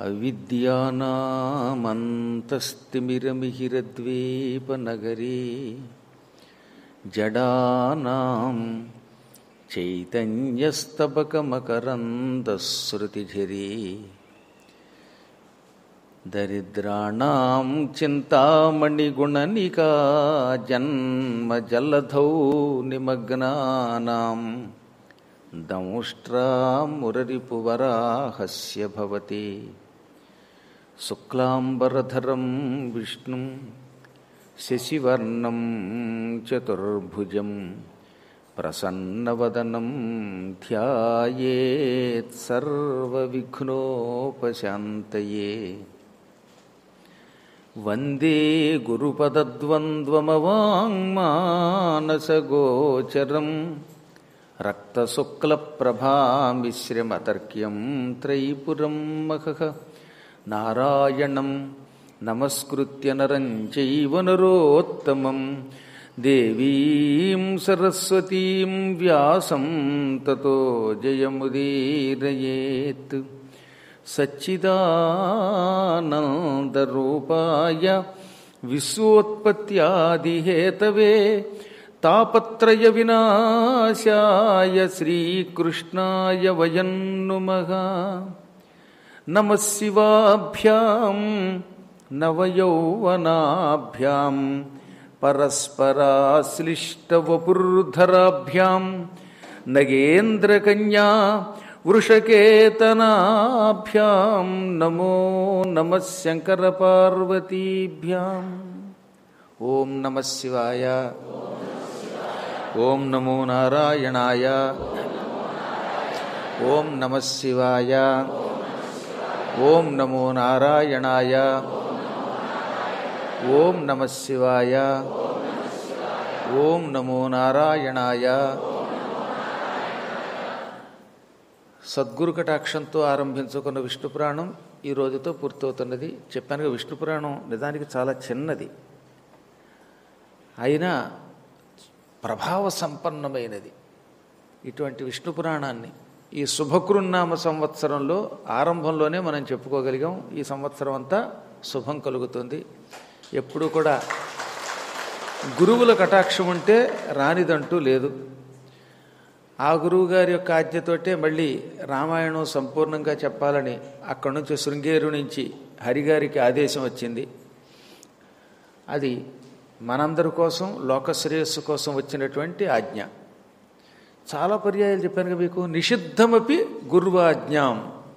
అవిద్యానామంతస్తిమిరమిహిరద్వీపనగరీ జడానాం చైతన్యస్తబకమకరందశ్రుతిఝరీ దరిద్రాణం చింతామణిగుణనికా జన్మజలధౌ నిమగ్నానాం దంష్ట్రామురరిపువరాహస్య భవతి శుక్లాంబరధరం విష్ణుం శశివర్ణం చతుర్భుజం ప్రసన్నవదనం ధ్యాయేత్ సర్వవిఘ్నోపశాంతయే వందే గురుపదద్వంద్వమవాङ्మానసగోచరం రక్తశుక్లప్రభామిశ్రమతర్క్యం త్రైపురం మహః నారాయణం నమస్కృత్య నరం చైవ నరోత్తమం దేవీం సరస్వతీం వ్యాసం తతో జయముదీరయేత్ సచ్చిదానందరూపాయ విశ్వోత్పత్యాదిహేతవే తాపత్రయ వినాశాయ శ్రీకృష్ణాయ వయం నుమః నమ శివాభ్యాం నవయౌవనాభ్యాం పరస్పరాశ్లిష్టవపుర్ధరాభ్యాం నగేంద్రకన్యా వృషకేతనాభ్యాం నమో నమ శంకరపార్వతీభ్యాం ఓం నమ శివాయ ఓం నమో నారాయణాయ ఓం నమ శివాయ ఓం నమో నారాయణాయ ఓం నమ శివాయ ఓం నమో నారాయణాయ సద్గురు కటాక్షంతో ఆరంభించుకున్న విష్ణు పురాణం ఈ రోజుతో పూర్తవుతున్నది చెప్పానుగా విష్ణు పురాణం నిజానికి చాలా చిన్నది అయినా ప్రభావ సంపన్నమైనది ఇటువంటి విష్ణు పురాణాన్ని ఈ శుభకృన్నామ సంవత్సరంలో ఆరంభంలోనే మనం చెప్పుకోగలిగాం ఈ సంవత్సరం అంతా శుభం కలుగుతుంది ఎప్పుడూ కూడా గురువుల కటాక్షం ఉంటే రానిదంటూ లేదు ఆ గురువు గారి యొక్క ఆజ్ఞతోటే మళ్ళీ రామాయణం సంపూర్ణంగా చెప్పాలని అక్కడి నుంచి శృంగేరు నుంచి హరిగారికి ఆదేశం వచ్చింది అది మనందరి కోసం లోక శ్రేయస్సు కోసం వచ్చినటువంటి ఆజ్ఞ చాలా పర్యాయాలు చెప్పాను కదా మీకు నిషిద్ధమపి గురువాజ్ఞాం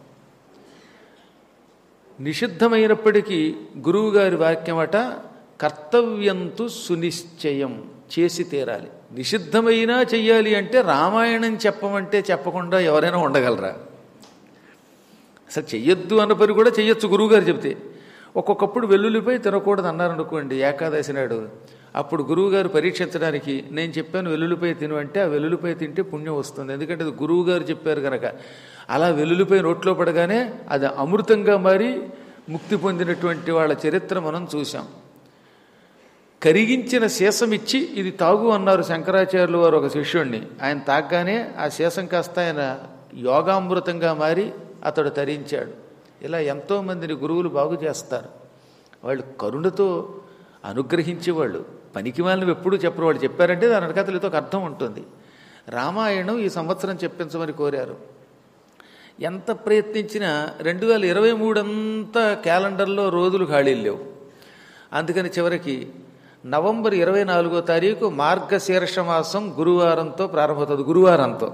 నిషిద్ధమైనప్పటికీ గురువు గారి వాక్యమట కర్తవ్యంతు సునిశ్చయం చేసి తీరాలి నిషిద్ధమైనా చెయ్యాలి అంటే రామాయణం చెప్పమంటే చెప్పకుండా ఎవరైనా ఉండగలరా అసలు చెయ్యొద్దు అన్న పని కూడా చెయ్యొచ్చు గురువుగారు చెబితే ఒక్కొక్కప్పుడు వెల్లుల్లిపై తినకూడదు అన్నారనుకోండి ఏకాదశి నాడు అప్పుడు గురువుగారు పరీక్షించడానికి నేను చెప్పాను వెల్లుల్లిపై తిను అంటే ఆ వెల్లుల్లిపై తింటే పుణ్యం వస్తుంది ఎందుకంటే అది గురువుగారు చెప్పారు కనుక అలా వెల్లుల్లిపై నోట్లో పడగానే అది అమృతంగా మారి ముక్తి పొందినటువంటి వాళ్ళ చరిత్ర మనం చూసాం కరిగించిన శేషం ఇచ్చి ఇది తాగు అన్నారు శంకరాచార్యులు వారు ఒక శిష్యుణ్ణి ఆయన తాగ్గానే ఆ శేషం కాస్త ఆయన యోగామృతంగా మారి అతడు తరించాడు ఇలా ఎంతోమందిని గురువులు బాగు చేస్తారు వాళ్ళు కరుణతో అనుగ్రహించేవాళ్ళు పనికి వాళ్ళని ఎప్పుడూ చెప్పరు వాళ్ళు చెప్పారంటే దాని వెనకాతలతో ఒక అర్థం ఉంటుంది రామాయణం ఈ సంవత్సరం చెప్పించమని కోరారు ఎంత ప్రయత్నించినా రెండు వేల ఇరవై మూడు అంతా క్యాలెండర్లో రోజులు ఖాళీలు లేవు అందుకని చివరికి నవంబర్ ఇరవై నాలుగో తారీఖు మార్గశీర్ష మాసం గురువారంతో ప్రారంభమవుతుంది గురువారంతో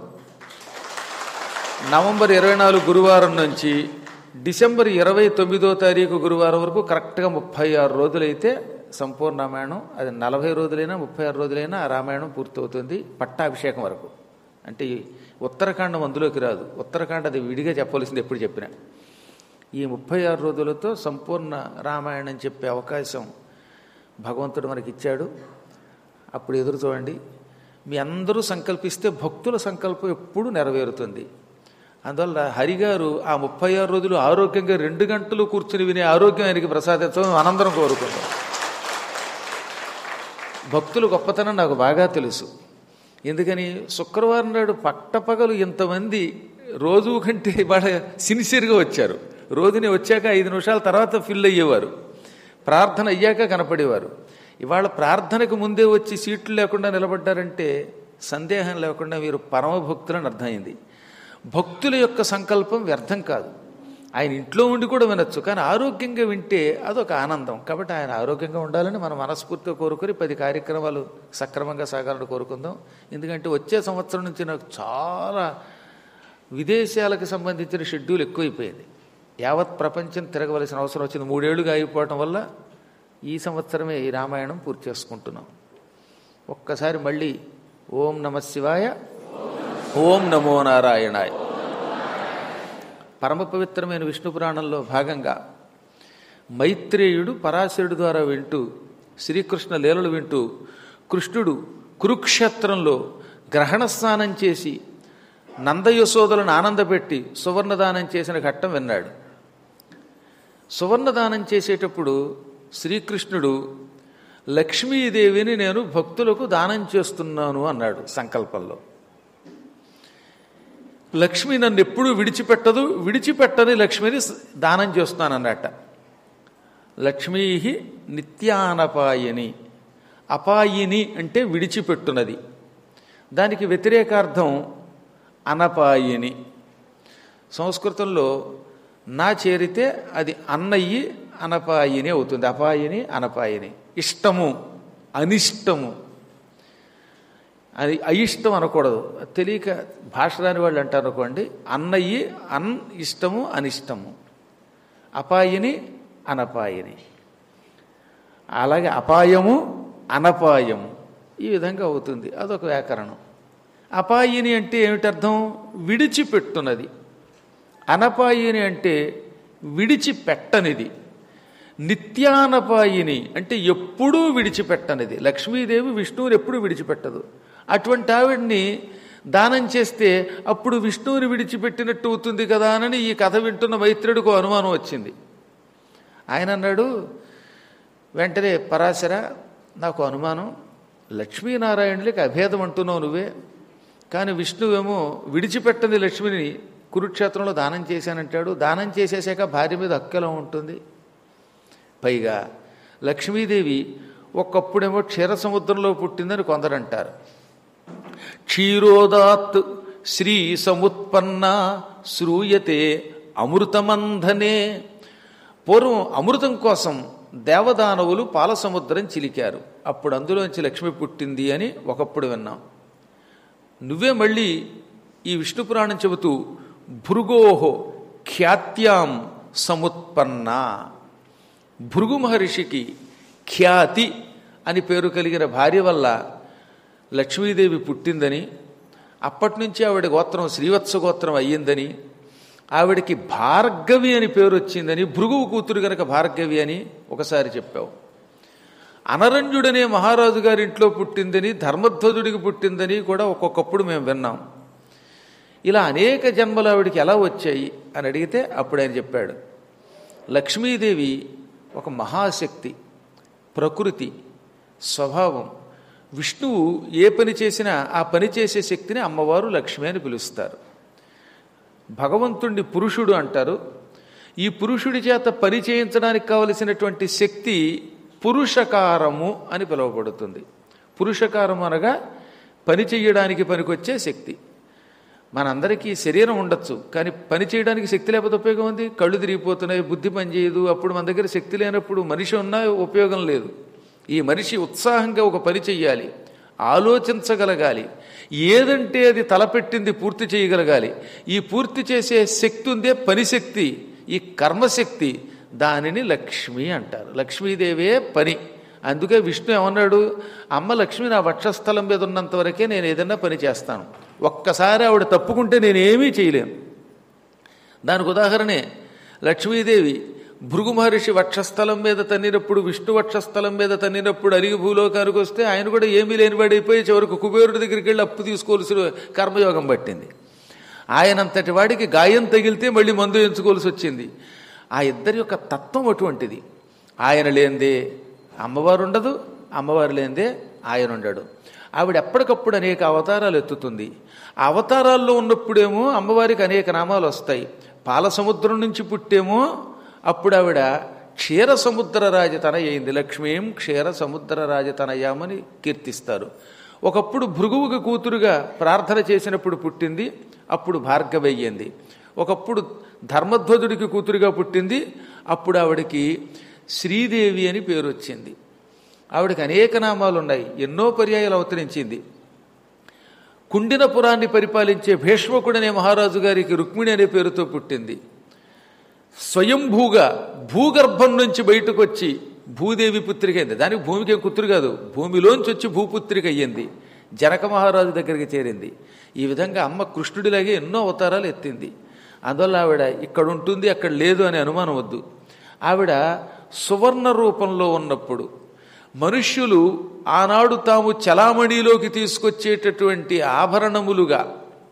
నవంబర్ ఇరవై నాలుగు గురువారం నుంచి డిసెంబర్ ఇరవై తొమ్మిదో తారీఖు గురువారం వరకు కరెక్ట్గా ముప్పై ఆరు రోజులైతే సంపూర్ణ రామాయణం అది నలభై రోజులైనా ముప్పై ఆరు రోజులైనా ఆ రామాయణం పూర్తవుతుంది పట్టాభిషేకం వరకు అంటే ఈ ఉత్తరాఖండం అందులోకి రాదు ఉత్తరాఖండ అది విడిగా చెప్పవలసింది ఎప్పుడు చెప్పినా ఈ ముప్పై ఆరు రోజులతో సంపూర్ణ రామాయణం చెప్పే అవకాశం భగవంతుడు మనకి ఇచ్చాడు అప్పుడు ఎదురు చూడండి మీ అందరూ సంకల్పిస్తే భక్తుల సంకల్పం ఎప్పుడు నెరవేరుతుంది అందువల్ల హరిగారు ఆ ముప్పై ఆరు రోజులు ఆరోగ్యంగా రెండు గంటలు కూర్చుని వినే ఆరోగ్యం ఆయనకి ప్రసాదించడం అనంతరం కోరుకుంటాం భక్తుల గొప్పతనం నాకు బాగా తెలుసు ఎందుకని శుక్రవారం నాడు పట్టపగలు ఇంతమంది రోజు కంటే ఇవాళ సిన్సియర్గా వచ్చారు రోజుని వచ్చాక ఐదు నిమిషాల తర్వాత ఫిల్ అయ్యేవారు ప్రార్థన అయ్యాక కనపడేవారు ఇవాళ ప్రార్థనకు ముందే వచ్చి సీట్లు లేకుండా నిలబడ్డారంటే సందేహం లేకుండా మీరు పరమభక్తులని అర్థమైంది భక్తుల యొక్క సంకల్పం వ్యర్థం కాదు ఆయన ఇంట్లో ఉండి కూడా వినొచ్చు కానీ ఆరోగ్యంగా వింటే అదొక ఆనందం కాబట్టి ఆయన ఆరోగ్యంగా ఉండాలని మనం మనస్ఫూర్తిగా కోరుకొని పది కార్యక్రమాలు సక్రమంగా సాగాలని కోరుకుందాం ఎందుకంటే వచ్చే సంవత్సరం నుంచి నాకు చాలా విదేశాలకు సంబంధించిన షెడ్యూల్ ఎక్కువైపోయింది యావత్ ప్రపంచం తిరగవలసిన అవసరం వచ్చింది మూడేళ్లుగా అయిపోవటం వల్ల ఈ సంవత్సరమే ఈ రామాయణం పూర్తి చేసుకుంటున్నాం ఒక్కసారి మళ్ళీ ఓం నమ శివాయ ఓం నమో నారాయణాయ పరమ పవిత్రమైన విష్ణు పురాణంలో భాగంగా మైత్రేయుడు పరాశరుడు ద్వారా వింటూ శ్రీకృష్ణ లీలలు వింటూ కృష్ణుడు కురుక్షేత్రంలో గ్రహణ స్నానం చేసి నందయశోదలను ఆనందపెట్టి సువర్ణదానం చేసిన ఘట్టం విన్నాడు సువర్ణదానం చేసేటప్పుడు శ్రీకృష్ణుడు లక్ష్మీదేవిని నేను భక్తులకు దానం చేస్తున్నాను అన్నాడు సంకల్పంలో లక్ష్మి నన్ను ఎప్పుడూ విడిచిపెట్టదు విడిచిపెట్టని లక్ష్మిని దానం చేస్తున్నానన్నట లక్ష్మీ నిత్యానపాయని అపాయిని అంటే విడిచిపెట్టునది దానికి వ్యతిరేకార్థం అనపాయిని సంస్కృతంలో నా చేరితే అది అన్నయ్యి అనపాయిని అవుతుంది అపాయిని అనపాయిని ఇష్టము అనిష్టము అది అయిష్టం అనకూడదు తెలియక భాష రాని వాళ్ళు అంటారు అనుకోండి అన్నయ్యి అన్ ఇష్టము అనిష్టము అపాయిని అనపాయిని అలాగే అపాయము అనపాయము ఈ విధంగా అవుతుంది అదొక వ్యాకరణం అపాయిని అంటే ఏమిటర్థం విడిచిపెట్టున్నది అనపాయిని అంటే విడిచిపెట్టనిది నిత్యానపాయిని అంటే ఎప్పుడూ విడిచిపెట్టనిది లక్ష్మీదేవి విష్ణువుని ఎప్పుడూ విడిచిపెట్టదు అటువంటి ఆవిడ్ని దానం చేస్తే అప్పుడు విష్ణువుని విడిచిపెట్టినట్టు అవుతుంది కదా అని ఈ కథ వింటున్న మైత్రుడికి అనుమానం వచ్చింది ఆయన అన్నాడు వెంటనే పరాశర నాకు అనుమానం లక్ష్మీనారాయణులకి అభేదం అంటున్నావు నువ్వే కానీ విష్ణువేమో విడిచిపెట్టని లక్ష్మిని కురుక్షేత్రంలో దానం చేశానంటాడు దానం చేసేసాక భార్య మీద హక్కెలా ఉంటుంది పైగా లక్ష్మీదేవి ఒకప్పుడేమో క్షీర సముద్రంలో పుట్టిందని కొందరంటారు క్షీరోదాత్ శ్రీ సముత్పన్న శ్రూయతే అమృతమంధనే పూర్వం అమృతం కోసం దేవదానవులు పాల సముద్రం చిలికారు అప్పుడు అందులోంచి లక్ష్మి పుట్టింది అని ఒకప్పుడు విన్నాం నువ్వే మళ్ళీ ఈ విష్ణు పురాణం చెబుతూ భృగోహో ఖ్యాత్యాం సముత్పన్న భృగు మహర్షికి ఖ్యాతి అని పేరు కలిగిన భార్య వల్ల లక్ష్మీదేవి పుట్టిందని అప్పటి నుంచి ఆవిడ గోత్రం శ్రీవత్స గోత్రం అయ్యిందని ఆవిడకి భార్గవి అని పేరు వచ్చిందని భృగువు కూతురు గనక భార్గవి అని ఒకసారి చెప్పావు అనరంజుడనే మహారాజు గారి ఇంట్లో పుట్టిందని ధర్మధ్వజుడికి పుట్టిందని కూడా ఒక్కొక్కప్పుడు మేము విన్నాం ఇలా అనేక జన్మలు ఆవిడికి ఎలా వచ్చాయి అని అడిగితే అప్పుడు ఆయన చెప్పాడు లక్ష్మీదేవి ఒక మహాశక్తి ప్రకృతి స్వభావం విష్ణువు ఏ పని చేసినా ఆ పని చేసే శక్తిని అమ్మవారు లక్ష్మి అని పిలుస్తారు భగవంతుణ్ణి పురుషుడు అంటారు ఈ పురుషుడి చేత పని చేయించడానికి కావలసినటువంటి శక్తి పురుషకారము అని పిలువబడుతుంది పురుషకారం అనగా పని చేయడానికి పనికొచ్చే శక్తి మనందరికీ శరీరం ఉండొచ్చు కానీ పని చేయడానికి శక్తి లేకపోతే ఉపయోగం ఉంది కళ్ళు తిరిగిపోతున్నాయి బుద్ధి పనిచేయదు అప్పుడు మన దగ్గర శక్తి లేనప్పుడు మనిషి ఉన్నా ఉపయోగం లేదు ఈ మనిషి ఉత్సాహంగా ఒక పని చెయ్యాలి ఆలోచించగలగాలి ఏదంటే అది తలపెట్టింది పూర్తి చేయగలగాలి ఈ పూర్తి చేసే శక్తి ఉందే పని శక్తి ఈ కర్మశక్తి దానిని లక్ష్మి అంటారు లక్ష్మీదేవే పని అందుకే విష్ణు ఏమన్నాడు అమ్మ లక్ష్మి నా వక్షస్థలం మీద ఉన్నంత వరకే నేను ఏదైనా పని చేస్తాను ఒక్కసారి ఆవిడ తప్పుకుంటే నేను ఏమీ చేయలేను దానికి ఉదాహరణే లక్ష్మీదేవి భృగు మహర్షి వక్షస్థలం మీద తన్నినప్పుడు విష్ణు వక్షస్థలం మీద తన్నినప్పుడు అరిగి భూలోకానికి వస్తే ఆయన కూడా ఏమీ లేనివాడైపోయి చివరికి కుబేరుడి దగ్గరికి వెళ్ళి అప్పు తీసుకోవాల్సిన కర్మయోగం పట్టింది ఆయనంతటి వాడికి గాయం తగిలితే మళ్ళీ మందు ఎంచుకోవాల్సి వచ్చింది ఆ ఇద్దరి యొక్క తత్వం అటువంటిది ఆయన లేనిదే అమ్మవారు ఉండదు అమ్మవారు లేనిదే ఆయన ఉండడు ఆవిడ ఎప్పటికప్పుడు అనేక అవతారాలు ఎత్తుతుంది ఆ అవతారాల్లో ఉన్నప్పుడేమో అమ్మవారికి అనేక నామాలు వస్తాయి పాల సముద్రం నుంచి పుట్టేమో అప్పుడు ఆవిడ క్షీర సముద్ర రాజతన అయింది లక్ష్మీం క్షీర సముద్ర రాజతనయామని కీర్తిస్తారు ఒకప్పుడు భృగువుకి కూతురుగా ప్రార్థన చేసినప్పుడు పుట్టింది అప్పుడు భార్గవయ్యింది ఒకప్పుడు ధర్మధ్వజుడికి కూతురుగా పుట్టింది అప్పుడు ఆవిడకి శ్రీదేవి అని పేరు వచ్చింది ఆవిడకి అనేక నామాలు ఉన్నాయి ఎన్నో పర్యాయాలు అవతరించింది కుండినపురాన్ని పరిపాలించే భీష్మకుడనే మహారాజు గారికి రుక్మిణి అనే పేరుతో పుట్టింది స్వయంభూగా భూగర్భం నుంచి బయటకు వచ్చి భూదేవి పుత్రిక అయింది దానికి భూమికి ఏం కూతురు కాదు భూమిలోంచి వచ్చి భూపుత్రిక అయ్యింది జనక మహారాజు దగ్గరికి చేరింది ఈ విధంగా అమ్మ కృష్ణుడిలాగే ఎన్నో అవతారాలు ఎత్తింది అందువల్ల ఆవిడ ఇక్కడ ఉంటుంది అక్కడ లేదు అనే అనుమానం వద్దు ఆవిడ సువర్ణ రూపంలో ఉన్నప్పుడు మనుష్యులు ఆనాడు తాము చలామణిలోకి తీసుకొచ్చేటటువంటి ఆభరణములుగా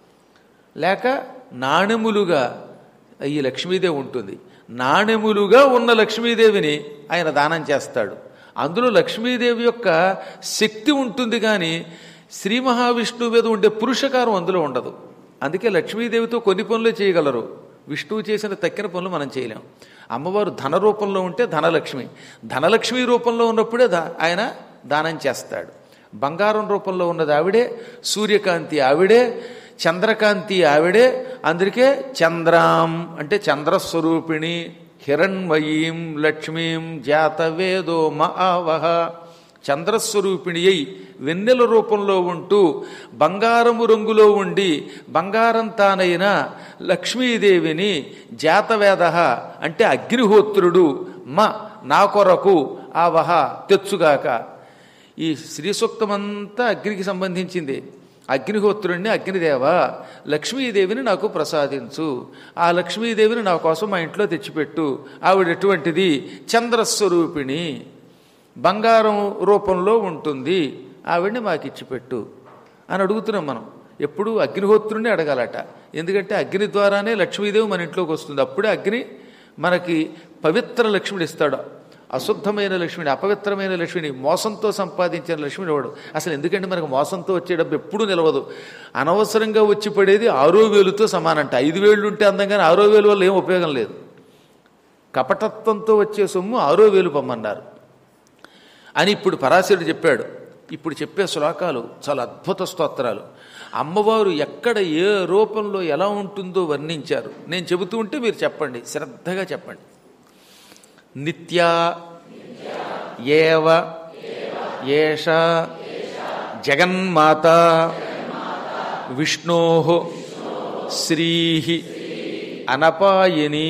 లేక నాణెములుగా ఈ లక్ష్మీదేవి ఉంటుంది నాణెములుగా ఉన్న లక్ష్మీదేవిని ఆయన దానం చేస్తాడు అందులో లక్ష్మీదేవి యొక్క శక్తి ఉంటుంది కానీ శ్రీ మహావిష్ణువు మీద ఉండే పురుషకారం అందులో ఉండదు అందుకే లక్ష్మీదేవితో కొన్ని పనులు చేయగలరు విష్ణువు చేసిన తక్కిన పనులు మనం చేయలేం అమ్మవారు ధన రూపంలో ఉంటే ధనలక్ష్మి ధనలక్ష్మి రూపంలో ఉన్నప్పుడే దా- ఆయన దానం చేస్తాడు బంగారం రూపంలో ఉన్నది ఆవిడే సూర్యకాంతి ఆవిడే చంద్రకాంతి ఆవిడే అందుకే చంద్రాం అంటే చంద్రస్వరూపిణి హిరణ్మయీం లక్ష్మీం జాతవేదో మహావహ చంద్రస్వరూపిణి అయి వెన్నెల రూపంలో ఉంటూ బంగారము రంగులో ఉండి బంగారం తానైన లక్ష్మీదేవిని జాతవేద అంటే అగ్నిహోత్రుడు మ నా కొరకు ఆవహ తెచ్చుగాక ఈ శ్రీ సూక్తమంతా అగ్నికి సంబంధించింది అగ్నిహోత్రుడిని అగ్నిదేవ లక్ష్మీదేవిని నాకు ప్రసాదించు ఆ లక్ష్మీదేవిని నా కోసం మా ఇంట్లో తెచ్చిపెట్టు ఆవిడ ఎటువంటిది చంద్రస్వరూపిణి బంగారం రూపంలో ఉంటుంది ఆవిడ్ని మాకు ఇచ్చిపెట్టు అని అడుగుతున్నాం మనం ఎప్పుడు అగ్నిహోత్రుడిని అడగాలట ఎందుకంటే అగ్ని ద్వారానే లక్ష్మీదేవి మన ఇంట్లోకి వస్తుంది అప్పుడే అగ్ని మనకి పవిత్ర లక్ష్మిని ఇస్తాడు అశుద్ధమైన లక్ష్మిని అపవిత్రమైన లక్ష్మిని మోసంతో సంపాదించిన లక్ష్మిని ఇవ్వడు అసలు ఎందుకంటే మనకు మోసంతో వచ్చే డబ్బు ఎప్పుడూ నిలవదు అనవసరంగా వచ్చి పడేది ఆరో వేలుతో సమానంట ఐదు వేలు ఉంటే అందంగానే ఆరో వేలు వల్ల ఏం ఉపయోగం లేదు కపటత్వంతో వచ్చే సొమ్ము ఆరో వేలు పొమ్మన్నారు అని ఇప్పుడు పరాశరుడు చెప్పాడు ఇప్పుడు చెప్పే శ్లోకాలు చాలా అద్భుత స్తోత్రాలు అమ్మవారు ఎక్కడ ఏ రూపంలో ఎలా ఉంటుందో వర్ణించారు నేను చెబుతూ ఉంటే మీరు చెప్పండి శ్రద్ధగా చెప్పండి నిత్యా ఏవ ఏష జగన్మాత విష్ణో శ్రీ అనపాయని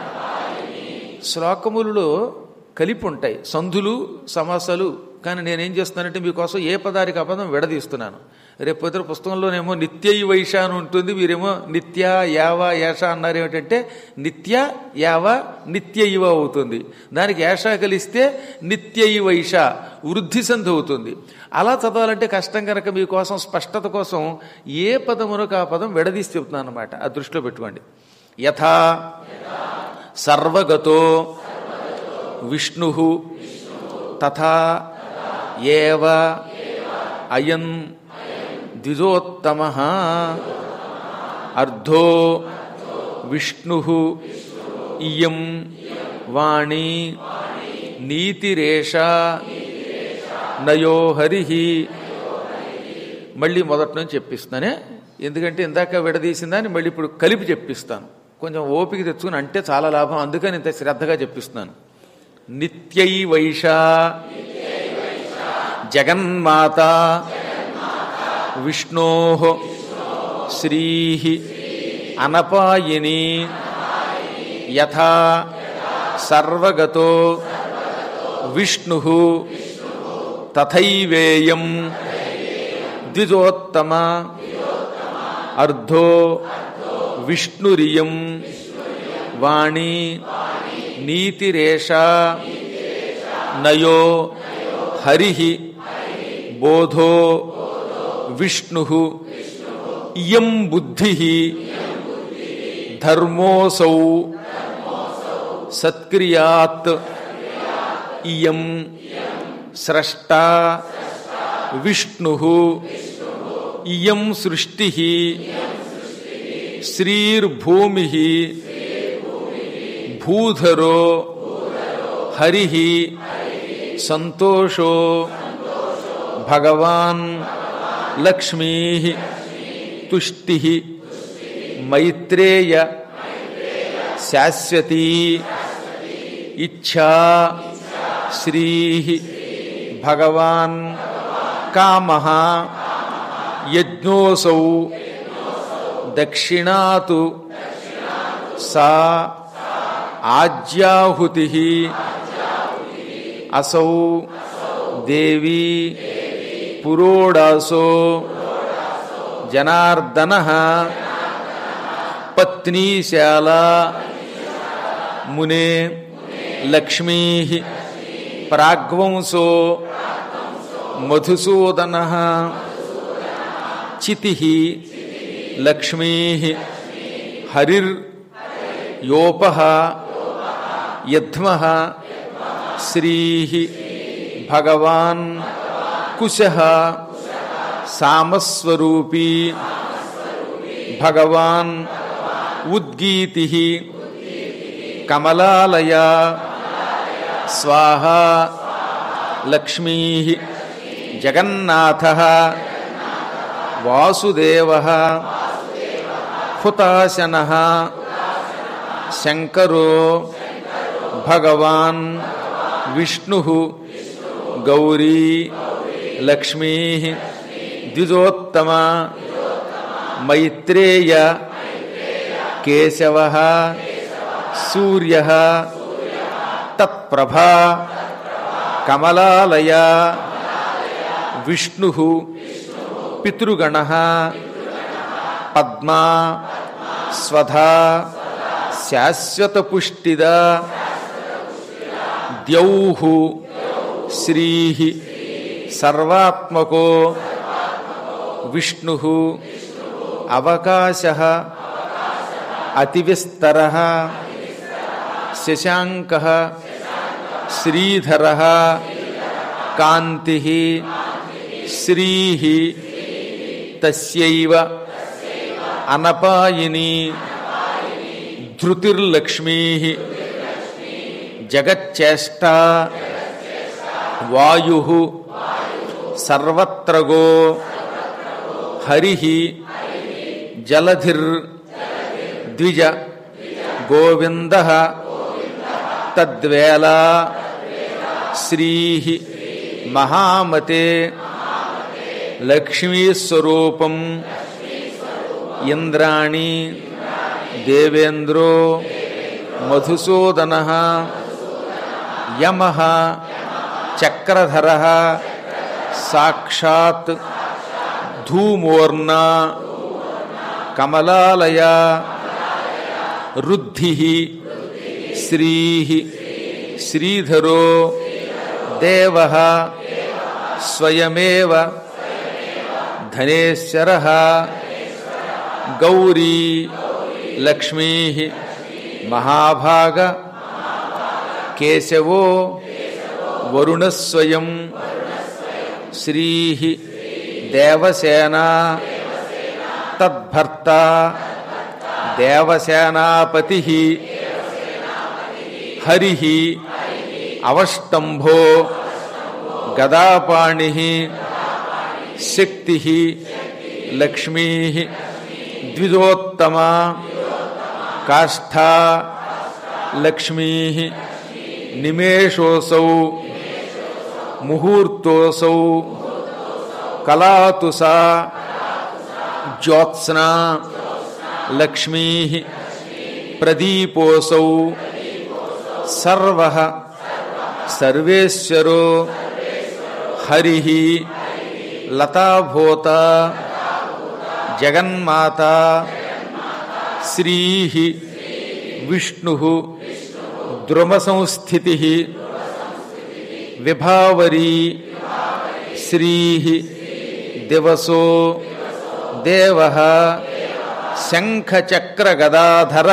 శ్లోకములలో కలిపి ఉంటాయి సంధులు సమాసాలు కానీ నేనేం చేస్తున్నానంటే మీకోసం ఏ పదానికి అపదం విడదీస్తున్నాను రేపు పొద్దున పుస్తకంలోనేమో నిత్య వైష అని ఉంటుంది మీరేమో నిత్య యావ ఏష అన్నారు ఏమిటంటే నిత్య యావ నిత్య ఇవ అవుతుంది దానికి ఏష కలిస్తే నిత్య వైష వృద్ధి సంధి అవుతుంది అలా చదవాలంటే కష్టం కనుక మీకోసం స్పష్టత కోసం ఏ పదమునకు ఆ పదం విడదీసి చెప్తున్నాను అనమాట ఆ దృష్టిలో పెట్టుకోండి యథా సర్వగతో విష్ణు తథా ఏవ అయం ద్విజోత్తమ అర్ధో విష్ణు ఇయం వాణి నీతిరేష నయో హరి మళ్ళీ మొదటి నుంచి చెప్పిస్తానే ఎందుకంటే ఇందాక విడదీసిందని మళ్ళీ ఇప్పుడు కలిపి చెప్పిస్తాను కొంచెం ఓపిక తెచ్చుకుని అంటే చాలా లాభం అందుకని ఇంత శ్రద్ధగా చెప్పిస్తున్నాను నిత్యై వైష జగన్మాత విష్ణో శ్రీ అనపాయిని యథా సర్వగతో విష్ణు తథైవేయం ద్విజోత్తమ అర్ధో విష్ణురియం వాణి నీతిరేష నయో హరి బోధో విష్ణు ఇయం బుద్ధి ధర్మోసౌ సత్క్రియాత్ ఇయం స్రష్టా విష్ణు ఇయం సృష్టి శ్రీర్భూమి భూధరో హరి సంతోషో భగవాన్ లక్ష్మీ తుష్టి మైత్రేయ శాశ్వతీ ఇచ్ఛా శ్రీ భగవాన్ కామ యజ్ఞోసౌ దక్షిణాతు సా ఆజ్యాహుతి అసౌ దేవీ పురోడాసో జనార్దన పత్నీశాల మునే లక్ష్మీ ప్రాగ్వంసో మధుసూదన చితి లక్ష్మీ హరిర్ యోప యధ్మ శ్రీ భగవాన్ కుశ సామస్వరూపీ భగవాన్ ఉద్గీతి కమలాలయ స్వాహ లక్ష్మీ జగన్నాథ వాసుదేవ హుతాశన శంకరో భగవాన్ విష్ణు గౌరీ లక్ష్మీ ద్విజోత్తమ మైత్రేయ కేశవ సూర్య తత్ప్రభా కమలాలయ విష్ణు పితృగణ పద్మా స్వధా శాశ్వతపుష్టిద ద్యౌః శ్రీ సర్వాత్మకో విష్ణు అవకాశ అతివిస్తర శశాంక శ్రీధర కాంతి శ్రీ తస్యైవ అనపాయిని ధృతిర్లక్ష్మీ జగచ్చేష్ట వాయు సర్వత్రగో హరి జలధిర్ ద్విజ గోవింద తద్వేళ శ్రీ మహామతే లక్ష్మీస్వరూపం ఇంద్రాణి దేవేంద్రో మధుసూదన యమ చక్రధర సాక్షాత్ ధూమోర్ణ కమలాలయ రుద్ధి శ్రీ శ్రీధరో దేవ స్వయమేవ ధనేశ్వర గౌరీ లక్ష్మీ మహాభాగ కేశవో వరుణస్వయం శ్రీ దేవసేన తద్భర్త దేవసేనాపతి హరి అవష్టంభో గదాపాణి శక్తి లక్ష్మీ ద్విజోత్తమ కాష్ఠా లక్ష్మీ నిమేషోసౌ ముహూర్తోసౌ కలాతుసా జ్యోత్స్నా లక్ష్మీ ప్రదీపోసౌ సర్వ సర్వేశ్వరో హరి లతాభూత జగన్మాత శ్రీ విష్ణు ద్రుమసంస్థితి విభావరీ శ్రీ దివసో దేవ శంఖచక్రగదాధర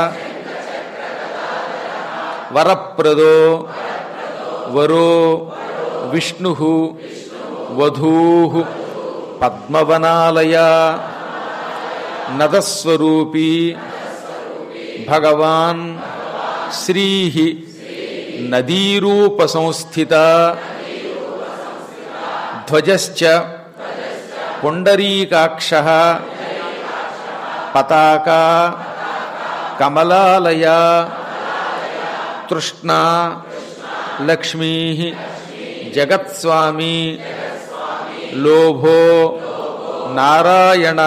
వరప్రదో వరో విష్ణు వధూ పద్మవనాలయ నదస్వరూపీ భగవాన్ శ్రీ నదీరూప సంస్థిత ధ్వజశ్చ పుండరీకాక్ష పతాకా కమలాలయ తృష్ణా లక్ష్మీ జగత్స్వామి లోభో నారాయణ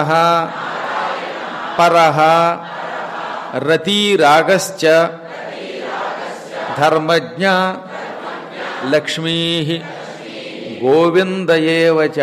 పర రతీరాగశ్చ ధర్మజ్ఞ లక్ష్మీ గోవిందయేవచ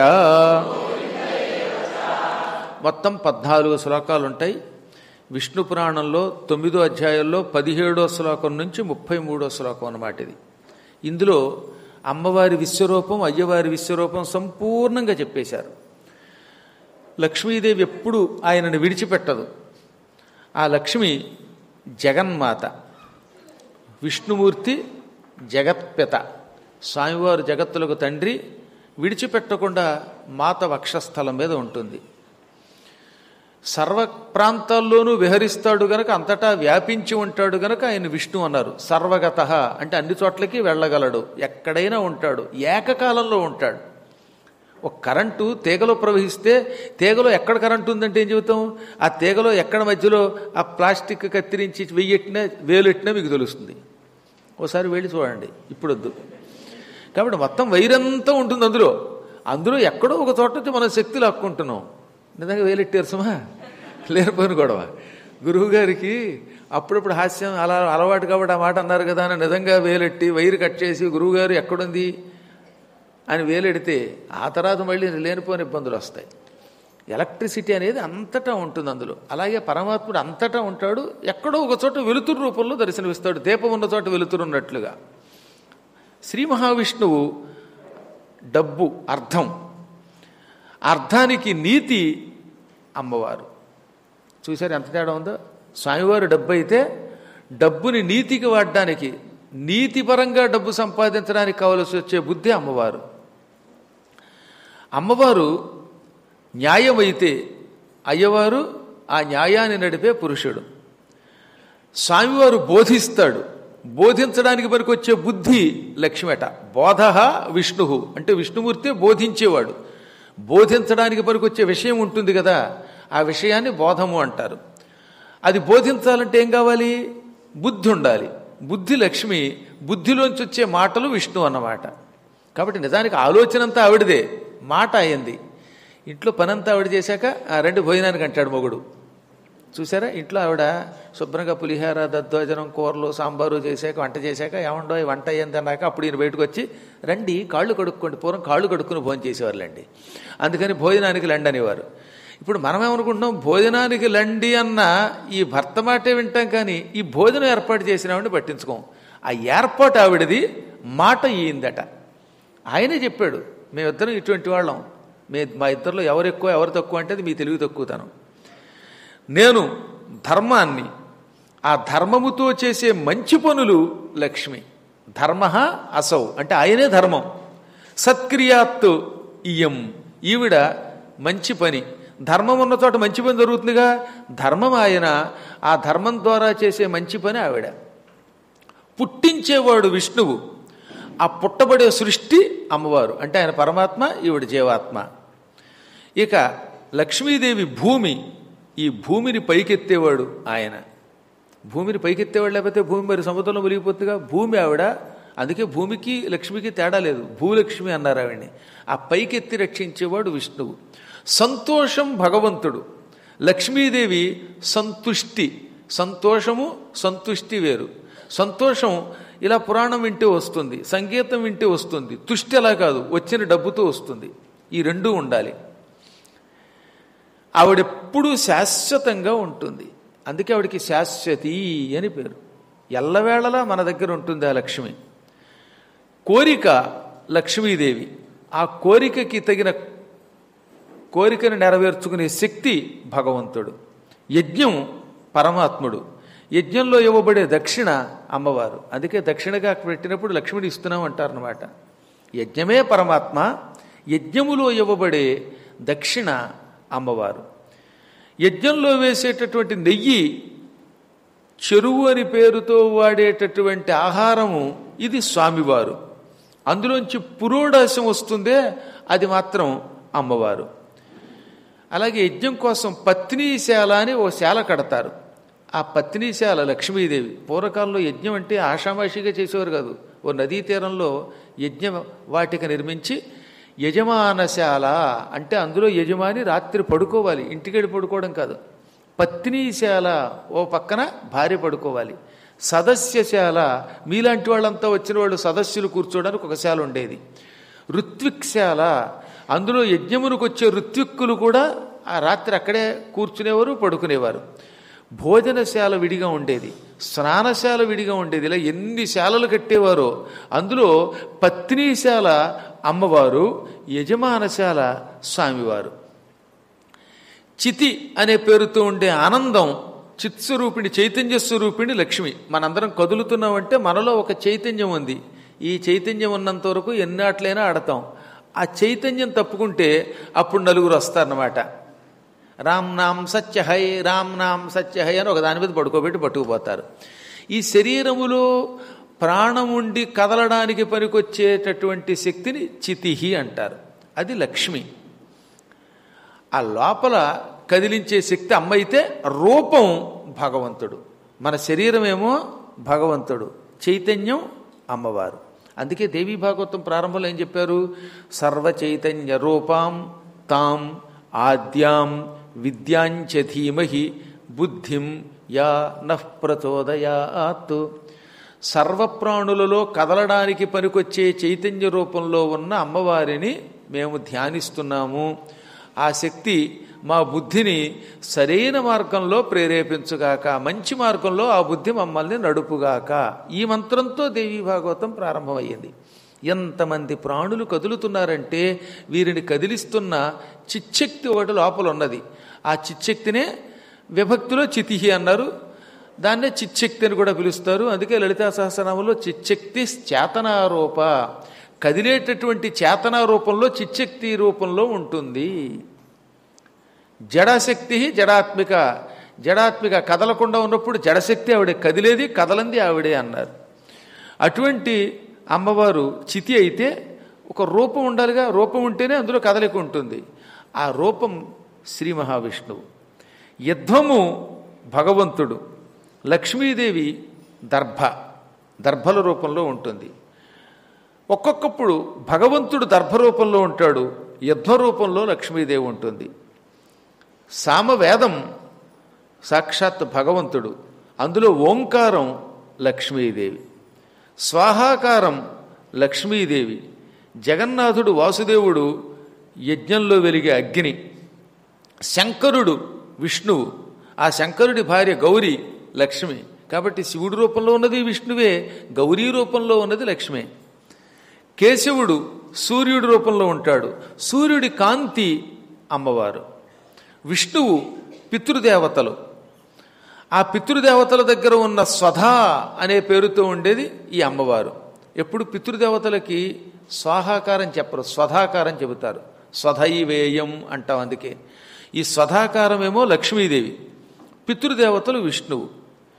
మొత్తం పద్నాలుగు శ్లోకాలు ఉంటాయి విష్ణు పురాణంలో తొమ్మిదో అధ్యాయంలో పదిహేడో శ్లోకం నుంచి ముప్పై మూడో శ్లోకం అన్నమాట ఇది ఇందులో అమ్మవారి విశ్వరూపం అయ్యవారి విశ్వరూపం సంపూర్ణంగా చెప్పేశారు లక్ష్మీదేవి ఎప్పుడు ఆయనను విడిచిపెట్టదు ఆ లక్ష్మి జగన్మాత విష్ణుమూర్తి జగత్పిత స్వామివారు జగత్తులకు తండ్రి విడిచిపెట్టకుండా మాత వక్షస్థలం మీద ఉంటుంది సర్వ ప్రాంతాల్లోనూ విహరిస్తాడు గనక అంతటా వ్యాపించి ఉంటాడు గనక ఆయన విష్ణు అన్నారు సర్వగత అంటే అన్ని చోట్లకి వెళ్ళగలడు ఎక్కడైనా ఉంటాడు ఏకకాలంలో ఉంటాడు ఒక కరెంటు తీగలో ప్రవహిస్తే తీగలో ఎక్కడ కరెంటు ఉందంటే ఏం చెబుతాం ఆ తీగలో ఎక్కడ మధ్యలో ఆ ప్లాస్టిక్ కత్తిరించి వెయ్యెట్టినా వేలెట్టినా మీకు తెలుస్తుంది ఒకసారి వెళ్ళి చూడండి ఇప్పుడు వద్దు కాబట్టి మొత్తం వైరంతా ఉంటుంది అందులో అందులో ఎక్కడో ఒక చోట నుంచి మనం శక్తి లాక్కుంటున్నాం నిజంగా వేలెట్టారు సుమా లేనిపోయిన గొడవ గురువు గారికి అప్పుడప్పుడు హాస్యం అలా అలవాటు కాబట్టి ఆ మాట అన్నారు కదా అని నిజంగా వేలెట్టి వైరు కట్ చేసి గురువుగారు ఎక్కడుంది అని వేలెడితే ఆ తర్వాత మళ్ళీ లేనిపోయిన ఇబ్బందులు వస్తాయి ఎలక్ట్రిసిటీ అనేది అంతటా ఉంటుంది అందులో అలాగే పరమాత్ముడు అంతటా ఉంటాడు ఎక్కడో ఒక చోట వెలుతురు రూపంలో దర్శనమిస్తాడు దీపం ఉన్న చోట వెలుతురు ఉన్నట్లుగా శ్రీ మహావిష్ణువు డబ్బు అర్థం అర్థానికి నీతి అమ్మవారు చూశారు ఎంత తేడా ఉందో స్వామివారు డబ్బు అయితే డబ్బుని నీతికి వాడడానికి నీతిపరంగా డబ్బు సంపాదించడానికి కావలసి వచ్చే బుద్ధి అమ్మవారు అమ్మవారు న్యాయమైతే అయ్యవారు ఆ న్యాయాన్ని నడిపే పురుషుడు స్వామివారు బోధిస్తాడు బోధించడానికి పనికొచ్చే బుద్ధి లక్ష్మట బోధ విష్ణు అంటే విష్ణుమూర్తి బోధించేవాడు బోధించడానికి పనికొచ్చే విషయం ఉంటుంది కదా ఆ విషయాన్ని బోధము అంటారు అది బోధించాలంటే ఏం కావాలి బుద్ధి ఉండాలి బుద్ధి లక్ష్మి బుద్ధిలోంచి వచ్చే మాటలు విష్ణు అన్నమాట కాబట్టి నిజానికి ఆలోచన అంతా ఆవిడదే మాట అయింది ఇంట్లో పనంతా ఆవిడ చేశాక ఆ రెండు భోజనానికి అంటాడు మొగుడు చూసారా ఇంట్లో ఆవిడ శుభ్రంగా పులిహార దద్దోజనం కూరలు సాంబారు చేశాక వంట చేశాక ఏమండో ఈ వంట అయ్యింది అన్నాక అప్పుడు ఈయన బయటకు వచ్చి రండి కాళ్ళు కడుక్కోండి పూర్వం కాళ్ళు కడుక్కుని భోజనం చేసేవారులేండి అందుకని భోజనానికి లండి అనేవారు ఇప్పుడు మనం ఏమనుకుంటున్నాం భోజనానికి లండి అన్న ఈ భర్త మాటే వింటాం కానీ ఈ భోజనం ఏర్పాటు చేసినామని పట్టించుకోం ఆ ఏర్పాటు ఆవిడది మాట ఈయిందట ఆయనే చెప్పాడు మేమిద్దరం ఇటువంటి వాళ్ళం మే మా ఇద్దరిలో ఎవరు ఎక్కువ ఎవరు తక్కువ అంటే అది మీ తెలివి తక్కువతనం నేను ధర్మాన్ని ఆ ధర్మముతో చేసే మంచి పనులు లక్ష్మి ధర్మ అసౌ అంటే ఆయనే ధర్మం సత్క్రియాత్ ఇయం ఈవిడ మంచి పని ధర్మం ఉన్న చోట మంచి పని జరుగుతుందిగా ధర్మం ఆయన ఆ ధర్మం ద్వారా చేసే మంచి పని ఆవిడ పుట్టించేవాడు విష్ణువు ఆ పుట్టబడే సృష్టి అమ్మవారు అంటే ఆయన పరమాత్మ ఈవిడ జీవాత్మ ఇక లక్ష్మీదేవి భూమి ఈ భూమిని పైకెత్తేవాడు ఆయన భూమిని పైకెత్తేవాడు లేకపోతే భూమి మరి సముద్రంలో మునిగిపోతుందిగా భూమి ఆవిడ అందుకే భూమికి లక్ష్మికి తేడా లేదు భూలక్ష్మి అన్నారు ఆవిడ్ని ఆ పైకెత్తి రక్షించేవాడు విష్ణువు సంతోషం భగవంతుడు లక్ష్మీదేవి సంతుష్టి సంతోషము సంతుష్టి వేరు సంతోషం ఇలా పురాణం వింటే వస్తుంది సంగీతం వింటే వస్తుంది తుష్టి అలా కాదు వచ్చిన డబ్బుతో వస్తుంది ఈ రెండూ ఉండాలి ఆవిడెప్పుడూ శాశ్వతంగా ఉంటుంది అందుకే ఆవిడికి శాశ్వతి అని పేరు ఎల్లవేళలా మన దగ్గర ఉంటుంది ఆ లక్ష్మి కోరిక లక్ష్మీదేవి ఆ కోరికకి తగిన కోరికను నెరవేర్చుకునే శక్తి భగవంతుడు యజ్ఞం పరమాత్ముడు యజ్ఞంలో ఇవ్వబడే దక్షిణ అమ్మవారు అందుకే దక్షిణగా పెట్టినప్పుడు లక్ష్మిని ఇస్తున్నాం అంటారనమాట యజ్ఞమే పరమాత్మ యజ్ఞములో ఇవ్వబడే దక్షిణ అమ్మవారు యజ్ఞంలో వేసేటటువంటి నెయ్యి చెరువు అని పేరుతో వాడేటటువంటి ఆహారము ఇది స్వామివారు అందులోంచి పురోడాశం వస్తుందే అది మాత్రం అమ్మవారు అలాగే యజ్ఞం కోసం పత్నీశాల అని ఓ శాల కడతారు ఆ పత్నీశాల లక్ష్మీదేవి పూర్వకాలంలో యజ్ఞం అంటే ఆషామాషిగా చేసేవారు కాదు ఓ నదీ తీరంలో యజ్ఞ వాటిక నిర్మించి యజమానశాల అంటే అందులో యజమాని రాత్రి పడుకోవాలి ఇంటికెళ్ళి పడుకోవడం కాదు పత్నీశాల ఓ పక్కన భార్య పడుకోవాలి సదస్యశాల మీలాంటి వాళ్ళంతా వచ్చిన వాళ్ళు సదస్సులు కూర్చోవడానికి ఒక శాల ఉండేది ఋత్విక్శాల అందులో యజ్ఞమునకు వచ్చే ఋత్విక్కులు కూడా ఆ రాత్రి అక్కడే కూర్చునేవారు పడుకునేవారు భోజనశాల విడిగా ఉండేది స్నానశాల విడిగా ఉండేది ఇలా ఎన్ని శాలలు కట్టేవారో అందులో పత్నీశాల అమ్మవారు యజమానశాల స్వామివారు చితి అనే పేరుతో ఉండే ఆనందం చిత్స్వరూపిణి చైతన్య స్వరూపిణి లక్ష్మి మనందరం కదులుతున్నామంటే మనలో ఒక చైతన్యం ఉంది ఈ చైతన్యం ఉన్నంత వరకు ఎన్నాట్లైనా ఆడతాం ఆ చైతన్యం తప్పుకుంటే అప్పుడు నలుగురు వస్తారన్నమాట రామ్ నామ్ సత్యహై రామ్ నామ్ సత్యహై అని ఒక దాని మీద పడుకోబెట్టి పట్టుకుపోతారు ఈ శరీరములో ప్రాణం ఉండి కదలడానికి పనికొచ్చేటటువంటి శక్తిని చితిహి అంటారు అది లక్ష్మి ఆ లోపల కదిలించే శక్తి అమ్మ అయితే రూపం భగవంతుడు మన శరీరమేమో భగవంతుడు చైతన్యం అమ్మవారు అందుకే దేవీ భాగవతం ప్రారంభంలో ఏం చెప్పారు సర్వ చైతన్య రూపాం తాం ఆద్యాం విద్యాంచ ధీమహి బుద్ధిం యా నః ప్రచోదయాత్ సర్వప్రాణులలో కదలడానికి పనికొచ్చే చైతన్య రూపంలో ఉన్న అమ్మవారిని మేము ధ్యానిస్తున్నాము ఆ శక్తి మా బుద్ధిని సరైన మార్గంలో ప్రేరేపించుగాక మంచి మార్గంలో ఆ బుద్ధి మమ్మల్ని నడుపుగాక ఈ మంత్రంతో దేవీ భాగవతం ప్రారంభమయ్యింది ఎంతమంది ప్రాణులు కదులుతున్నారంటే వీరిని కదిలిస్తున్న చిచ్చక్తి ఒకటి లోపల ఉన్నది ఆ చిచ్చక్తినే విభక్తిలో చితిహి అన్నారు దాన్నే చిచ్చక్తి అని కూడా పిలుస్తారు అందుకే లలితా సహస్రనామంలో చిచ్చక్తి చేతనారూప కదిలేటటువంటి చేతనా రూపంలో చిచ్చక్తి రూపంలో ఉంటుంది జడశక్తి జడాత్మిక జడాత్మిక కదలకుండా ఉన్నప్పుడు జడశక్తి ఆవిడే కదిలేది కదలంది ఆవిడే అన్నారు అటువంటి అమ్మవారు చితి అయితే ఒక రూపం ఉండాలిగా రూపం ఉంటేనే అందులో కదలిక ఉంటుంది ఆ రూపం శ్రీ మహావిష్ణువు యుద్ధము భగవంతుడు లక్ష్మీదేవి దర్భ దర్భల రూపంలో ఉంటుంది ఒక్కొక్కప్పుడు భగవంతుడు దర్భరూపంలో ఉంటాడు యుద్ధ రూపంలో లక్ష్మీదేవి ఉంటుంది సామవేదం సాక్షాత్ భగవంతుడు అందులో ఓంకారం లక్ష్మీదేవి స్వాహాకారం లక్ష్మీదేవి జగన్నాథుడు వాసుదేవుడు యజ్ఞంలో వెలిగే అగ్ని శంకరుడు విష్ణువు ఆ శంకరుడి భార్య గౌరీ లక్ష్మి కాబట్టి శివుడి రూపంలో ఉన్నది విష్ణువే గౌరీ రూపంలో ఉన్నది లక్ష్మే కేశవుడు సూర్యుడి రూపంలో ఉంటాడు సూర్యుడి కాంతి అమ్మవారు విష్ణువు పితృదేవతలు ఆ పితృదేవతల దగ్గర ఉన్న స్వధా అనే పేరుతో ఉండేది ఈ అమ్మవారు ఎప్పుడు పితృదేవతలకి స్వాహాకారం చెప్పరు స్వధాకారం చెబుతారు స్వధైవేయం అంటాం అందుకే ఈ స్వధాకారమేమో లక్ష్మీదేవి పితృదేవతలు విష్ణువు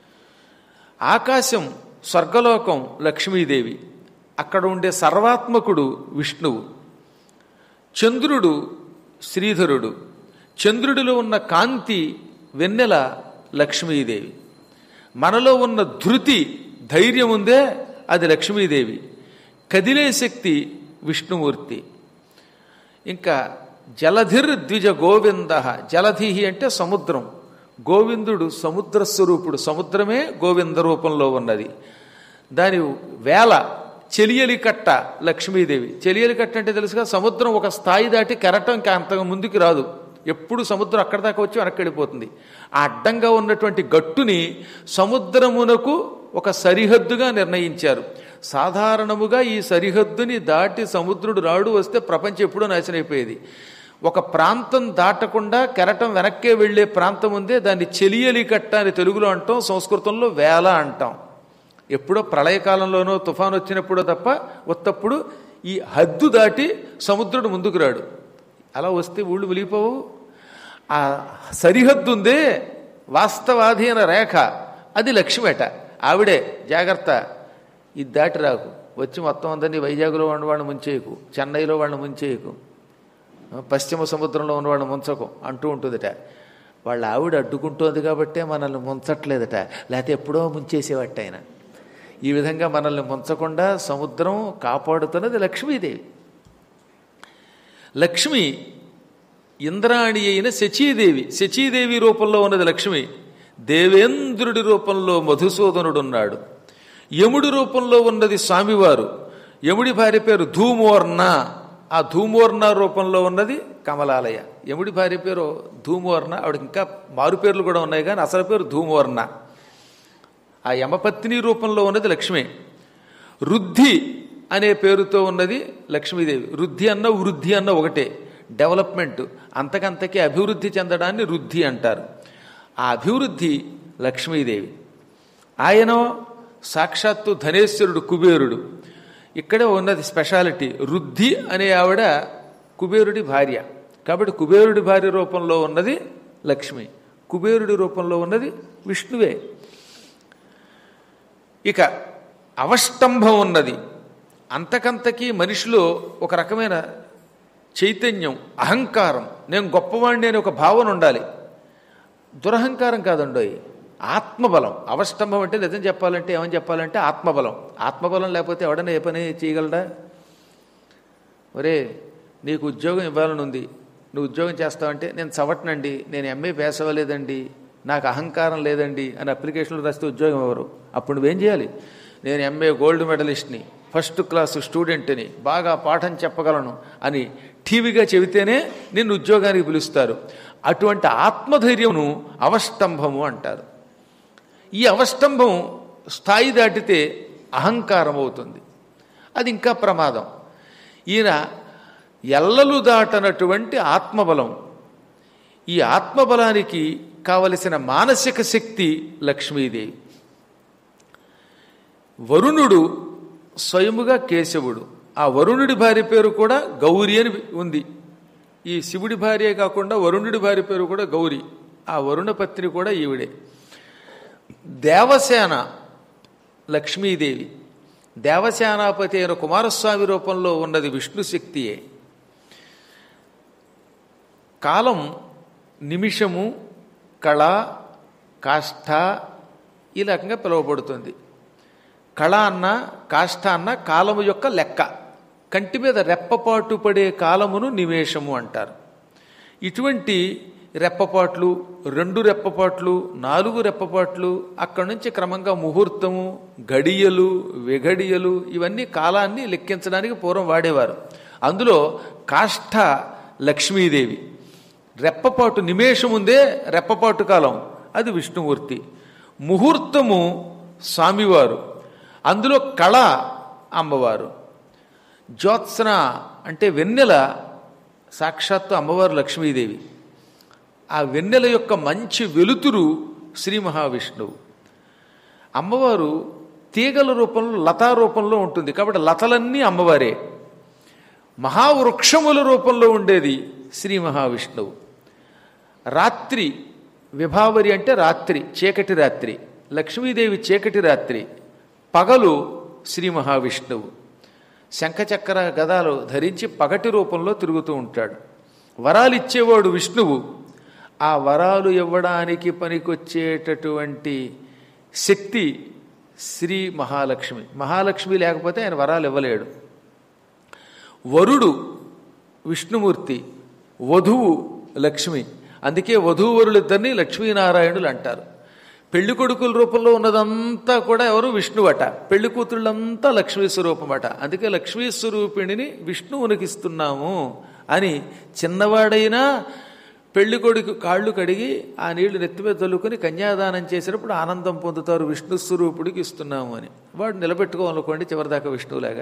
ఆకాశం స్వర్గలోకం లక్ష్మీదేవి అక్కడ ఉండే సర్వాత్మకుడు విష్ణువు చంద్రుడు శ్రీధరుడు చంద్రుడిలో ఉన్న కాంతి వెన్నెల లక్ష్మీదేవి మనలో ఉన్న ధృతి ధైర్యం ఉందే అది లక్ష్మీదేవి కదిలే శక్తి విష్ణుమూర్తి ఇంకా జలధిర్ ద్విజ గోవింద జలధిహి అంటే సముద్రం గోవిందుడు సముద్ర స్వరూపుడు సముద్రమే గోవింద రూపంలో ఉన్నది దాని వేల చెలియలి కట్ట లక్ష్మీదేవి చెలియలి కట్ట అంటే తెలుసుగా సముద్రం ఒక స్థాయి దాటి కెరటం ఇంకా అంతగా ముందుకు రాదు ఎప్పుడు సముద్రం అక్కడి దాకా వచ్చి వెనక్కి వెళ్ళిపోతుంది ఆ అడ్డంగా ఉన్నటువంటి గట్టుని సముద్రమునకు ఒక సరిహద్దుగా నిర్ణయించారు సాధారణముగా ఈ సరిహద్దుని దాటి సముద్రుడు రాడు వస్తే ప్రపంచం ఎప్పుడూ నాశనైపోయేది ఒక ప్రాంతం దాటకుండా కెరటం వెనక్కే వెళ్లే ప్రాంతం ఉందే దాన్ని చెలియలి కట్ట అని తెలుగులో అంటాం సంస్కృతంలో వేల అంటాం ఎప్పుడో ప్రళయకాలంలోనో తుఫాన్ వచ్చినప్పుడో తప్ప ఉత్తప్పుడు ఈ హద్దు దాటి సముద్రుడు ముందుకు రాడు అలా వస్తే ఊళ్ళు వెలిగిపోవు ఆ సరిహద్దు ఉందే వాస్తవాధీన రేఖ అది లక్ష్మేట ఆవిడే జాగ్రత్త ఇది దాటి రాకు వచ్చి మొత్తం అందరినీ వైజాగ్లో ఉన్న వాళ్ళని ముంచేయకు చెన్నైలో వాళ్ళని ముంచేయకు పశ్చిమ సముద్రంలో ఉన్న వాళ్ళని ముంచకు అంటూ ఉంటుందట వాళ్ళ ఆవిడ అడ్డుకుంటోంది కాబట్టే మనల్ని ముంచట్లేదట లేకపోతే ఎప్పుడో ముంచేసేవాట ఆయన ఈ విధంగా మనల్ని ముంచకుండా సముద్రం కాపాడుతున్నది లక్ష్మీదేవి లక్ష్మి ఇంద్రాణి అయిన శచీదేవి శచీదేవి రూపంలో ఉన్నది లక్ష్మి దేవేంద్రుడి రూపంలో మధుసూదనుడున్నాడు యముడి రూపంలో ఉన్నది స్వామివారు యముడి భార్య పేరు ధూమోర్ణ ఆ ధూమోర్ణ రూపంలో ఉన్నది కమలాలయ యముడి భార్య పేరు ధూమోర్ణ ఆవిడకి ఇంకా మారు పేర్లు కూడా ఉన్నాయి కానీ అసలు పేరు ధూమోర్ణ ఆ యమపత్ని రూపంలో ఉన్నది లక్ష్మి రుద్ధి అనే పేరుతో ఉన్నది లక్ష్మీదేవి రుద్ధి అన్న వృద్ధి అన్న ఒకటే డెవలప్మెంట్ అంతకంతకి అభివృద్ధి చెందడాన్ని రుద్ధి అంటారు ఆ అభివృద్ధి లక్ష్మీదేవి ఆయన సాక్షాత్తు ధనేశ్వరుడు కుబేరుడు ఇక్కడే ఉన్నది స్పెషాలిటీ రుద్ధి అనే ఆవిడ కుబేరుడి భార్య కాబట్టి కుబేరుడి భార్య రూపంలో ఉన్నది లక్ష్మి కుబేరుడి రూపంలో ఉన్నది విష్ణువే ఇక అవష్టంభం ఉన్నది అంతకంతకీ మనిషిలో ఒక రకమైన చైతన్యం అహంకారం నేను గొప్పవాణ్ణి అనే ఒక భావన ఉండాలి దురహంకారం కాదండోయ్ ఆత్మబలం అవష్టంభం అంటే నిజం చెప్పాలంటే ఏమని చెప్పాలంటే ఆత్మబలం ఆత్మబలం లేకపోతే ఎవడన్నా ఏ పని చేయగలడా ఒరే నీకు ఉద్యోగం ఇవ్వాలని ఉంది నువ్వు ఉద్యోగం చేస్తావంటే నేను చవట్నండి నేను ఎంఏ పేస్ అవ్వలేదండి నాకు అహంకారం లేదండి అని అప్లికేషన్లు రాస్తే ఉద్యోగం ఎవరు అప్పుడు నువ్వేం చేయాలి నేను ఎంఏ గోల్డ్ మెడలిస్ట్ని ఫస్ట్ క్లాస్ స్టూడెంట్ని బాగా పాఠం చెప్పగలను అని టీవీగా చెబితేనే నిన్ను ఉద్యోగానికి పిలుస్తారు అటువంటి ఆత్మధైర్యమును అవష్టంభము అంటారు ఈ అవష్టంభం స్థాయి దాటితే అహంకారం అవుతుంది అది ఇంకా ప్రమాదం ఈయన ఎల్లలు దాటనటువంటి ఆత్మబలం ఈ ఆత్మబలానికి కావలసిన మానసిక శక్తి లక్ష్మీదేవి వరుణుడు స్వయముగా కేశవుడు ఆ వరుణుడి భార్య పేరు కూడా గౌరి అని ఉంది ఈ శివుడి భార్య కాకుండా వరుణుడి భార్య పేరు కూడా గౌరి ఆ వరుణ పత్ని కూడా ఈవిడే దేవసేన లక్ష్మీదేవి దేవసేనాపతి అయిన కుమారస్వామి రూపంలో ఉన్నది విష్ణు శక్తియే కాలం నిమిషము కళ కాష్ఠ ఈ రకంగా పిలువబడుతుంది కళ అన్న కాష్ఠ అన్న కాలము యొక్క లెక్క కంటి మీద రెప్పపాటు పడే కాలమును నివేశము అంటారు ఇటువంటి రెప్పపాట్లు రెండు రెప్పపాట్లు నాలుగు రెప్పపాట్లు అక్కడి నుంచి క్రమంగా ముహూర్తము గడియలు విఘడియలు ఇవన్నీ కాలాన్ని లెక్కించడానికి పూర్వం వాడేవారు అందులో కాష్ఠ లక్ష్మీదేవి రెప్పపాటు నిమేషం ఉందే రెప్పపాటు కాలం అది విష్ణుమూర్తి ముహూర్తము స్వామివారు అందులో కళ అమ్మవారు జ్యోత్సన అంటే వెన్నెల సాక్షాత్తు అమ్మవారు లక్ష్మీదేవి ఆ వెన్నెల యొక్క మంచి వెలుతురు శ్రీ మహావిష్ణువు అమ్మవారు తీగల రూపంలో లతా రూపంలో ఉంటుంది కాబట్టి లతలన్నీ అమ్మవారే మహావృక్షముల రూపంలో ఉండేది శ్రీ మహావిష్ణువు రాత్రి విభావరి అంటే రాత్రి చీకటి రాత్రి లక్ష్మీదేవి చీకటి రాత్రి పగలు శ్రీ మహావిష్ణువు శంఖచక్ర గదాలు ధరించి పగటి రూపంలో తిరుగుతూ ఉంటాడు వరాలు ఇచ్చేవాడు విష్ణువు ఆ వరాలు ఇవ్వడానికి పనికొచ్చేటటువంటి శక్తి శ్రీ మహాలక్ష్మి మహాలక్ష్మి లేకపోతే ఆయన వరాలు ఇవ్వలేడు వరుడు విష్ణుమూర్తి వధువు లక్ష్మి అందుకే వధూవరులిద్దరినీ లక్ష్మీనారాయణులు అంటారు పెళ్లి కొడుకుల రూపంలో ఉన్నదంతా కూడా ఎవరు విష్ణువట పెళ్లి కూతుళ్ళంతా లక్ష్మీ స్వరూపమట అందుకే లక్ష్మీ స్వరూపిణిని విష్ణువునికిస్తున్నాము అని చిన్నవాడైనా పెళ్లి కొడుకు కాళ్ళు కడిగి ఆ నీళ్లు నెత్తిమీద చల్లుకొని కన్యాదానం చేసినప్పుడు ఆనందం పొందుతారు విష్ణు స్వరూపుడికి ఇస్తున్నాము అని వాడు నిలబెట్టుకోవాలనుకోండి చివరిదాకా విష్ణువులాగా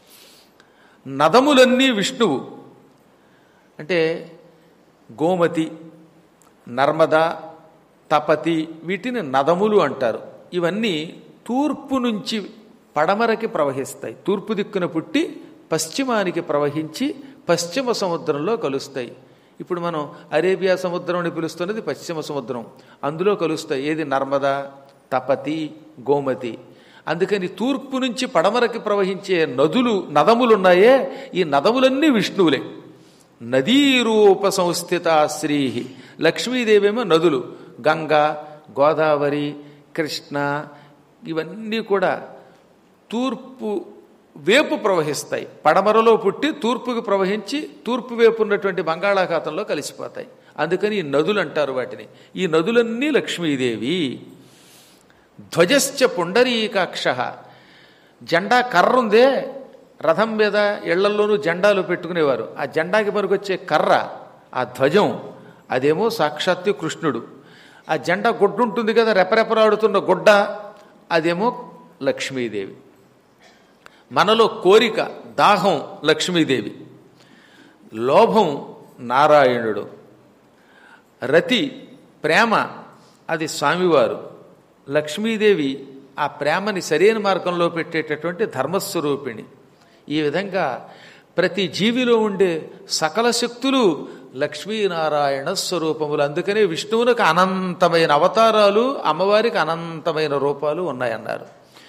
నదములన్నీ విష్ణువు అంటే గోమతి నర్మద తపతి వీటిని నదములు అంటారు ఇవన్నీ తూర్పు నుంచి పడమరకి ప్రవహిస్తాయి తూర్పు దిక్కున పుట్టి పశ్చిమానికి ప్రవహించి పశ్చిమ సముద్రంలో కలుస్తాయి ఇప్పుడు మనం అరేబియా సముద్రం అని పిలుస్తున్నది పశ్చిమ సముద్రం అందులో కలుస్తాయి ఏది నర్మద తపతి గోమతి అందుకని తూర్పు నుంచి పడమరకి ప్రవహించే నదులు నదములున్నాయే ఈ నదములన్నీ విష్ణువులే నదీరూప సంస్థిత శ్రీ లక్ష్మీదేవేమో నదులు గంగా గోదావరి కృష్ణ ఇవన్నీ కూడా తూర్పు వేపు ప్రవహిస్తాయి పడమరలో పుట్టి తూర్పుకి ప్రవహించి తూర్పు వైపు ఉన్నటువంటి బంగాళాఖాతంలో కలిసిపోతాయి అందుకని ఈ నదులు అంటారు వాటిని ఈ నదులన్నీ లక్ష్మీదేవి ధ్వజశ్చ పుండరీకాక్ష జెండా కర్ర ఉందే రథం మీద ఇళ్లల్లోనూ జెండాలు పెట్టుకునేవారు ఆ జెండాకి పనికొచ్చే కర్ర ఆ ధ్వజం అదేమో సాక్షాత్తు కృష్ణుడు ఆ జెండా గుడ్డ ఉంటుంది కదా రెపరెపరాడుతున్న గుడ్డ అదేమో లక్ష్మీదేవి మనలో కోరిక దాహం లక్ష్మీదేవి లోభం నారాయణుడు రతి ప్రేమ అది స్వామివారు లక్ష్మీదేవి ఆ ప్రేమని సరైన మార్గంలో పెట్టేటటువంటి ధర్మస్వరూపిణి ఈ విధంగా ప్రతి జీవిలో ఉండే సకల శక్తులు లక్ష్మీనారాయణ స్వరూపములు అందుకనే విష్ణువునికి అనంతమైన అవతారాలు అమ్మవారికి అనంతమైన రూపాలు ఉన్నాయన్నారు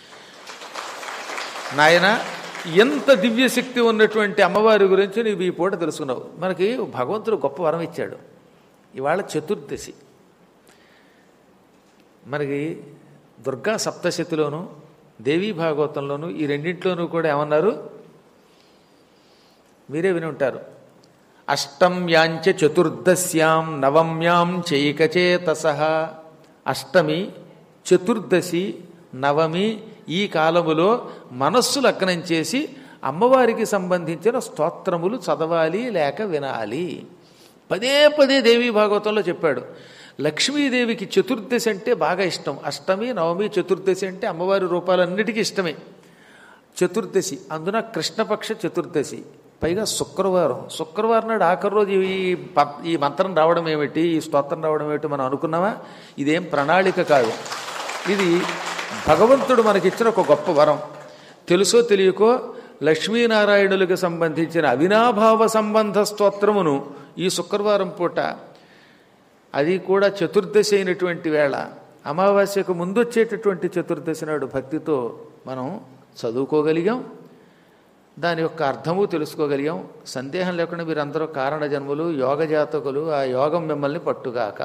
నాయన ఎంత దివ్యశక్తి ఉన్నటువంటి అమ్మవారి గురించి నీవు ఈ పూట తెలుసుకున్నావు మనకి భగవంతుడు గొప్ప వరం ఇచ్చాడు ఇవాళ చతుర్దశి మనకి దుర్గా సప్తశతిలోను దేవీ భాగవతంలోను ఈ రెండింటిలోనూ కూడా ఏమన్నారు మీరే విని ఉంటారు అష్టమ్యాంచ చతుర్దశ్యాం నవమ్యాం చైకచేతస అష్టమి చతుర్దశి నవమి ఈ కాలములో మనస్సు లగ్నం చేసి అమ్మవారికి సంబంధించిన స్తోత్రములు చదవాలి లేక వినాలి పదే పదే దేవీ భాగవతంలో చెప్పాడు లక్ష్మీదేవికి చతుర్దశి అంటే బాగా ఇష్టం అష్టమి నవమి చతుర్దశి అంటే అమ్మవారి రూపాలన్నిటికీ ఇష్టమే చతుర్దశి అందున కృష్ణపక్ష చతుర్దశి పైగా శుక్రవారం శుక్రవారం నాడు ఆఖరి రోజు ఈ ప- ఈ మంత్రం రావడం ఏమిటి ఈ స్తోత్రం రావడం ఏమిటి మనం అనుకున్నామా ఇదేం ప్రణాళిక కాదు ఇది భగవంతుడు మనకిచ్చిన ఒక గొప్ప వరం తెలుసో తెలియకో లక్ష్మీనారాయణులకు సంబంధించిన అవినాభావ సంబంధ స్తోత్రమును ఈ శుక్రవారం పూట అది కూడా చతుర్దశి అయినటువంటి వేళ అమావాస్యకు ముందు వచ్చేటటువంటి చతుర్దశి నాడు భక్తితో మనం చదువుకోగలిగాం దాని యొక్క అర్థము తెలుసుకోగలిగాం సందేహం లేకుండా మీరందరూ కారణ జన్ములు యోగ జాతకులు ఆ యోగం మిమ్మల్ని పట్టుగాక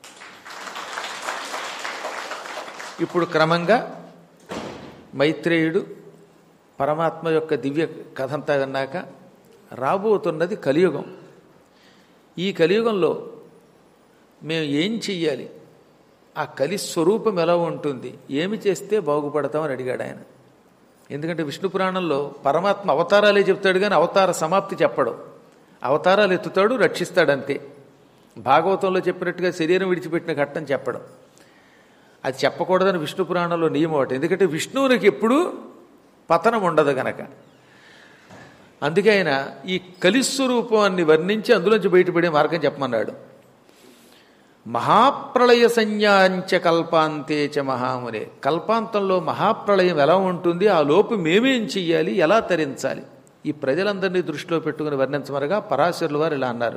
ఇప్పుడు క్రమంగా మైత్రేయుడు పరమాత్మ యొక్క దివ్య కథంతా విన్నాక రాబోతున్నది కలియుగం ఈ కలియుగంలో మేము ఏం చెయ్యాలి ఆ కలి స్వరూపం ఎలా ఉంటుంది ఏమి చేస్తే బాగుపడతామని అడిగాడు ఆయన ఎందుకంటే విష్ణు పురాణంలో పరమాత్మ అవతారాలే చెప్తాడు కానీ అవతార సమాప్తి చెప్పడు అవతారాలు ఎత్తుతాడు రక్షిస్తాడంతే భాగవతంలో చెప్పినట్టుగా శరీరం విడిచిపెట్టిన ఘట్టం చెప్పడం అది చెప్పకూడదని విష్ణు పురాణంలో నియమం ఒకటి ఎందుకంటే విష్ణువునికి ఎప్పుడూ పతనం ఉండదు గనక అందుకే ఆయన ఈ కలిస్వరూపాన్ని వర్ణించి అందులోంచి బయటపడే మార్గం చెప్పమన్నాడు మహాప్రళయ సంజ్ఞాంచ కల్పాంతే చ మహామునే కల్పాంతంలో మహాప్రళయం ఎలా ఉంటుంది ఆ లోపు మేమేం చెయ్యాలి ఎలా తరించాలి ఈ ప్రజలందరినీ దృష్టిలో పెట్టుకుని వర్ణించమనగా పరాశరులు వారు ఇలా అన్నారు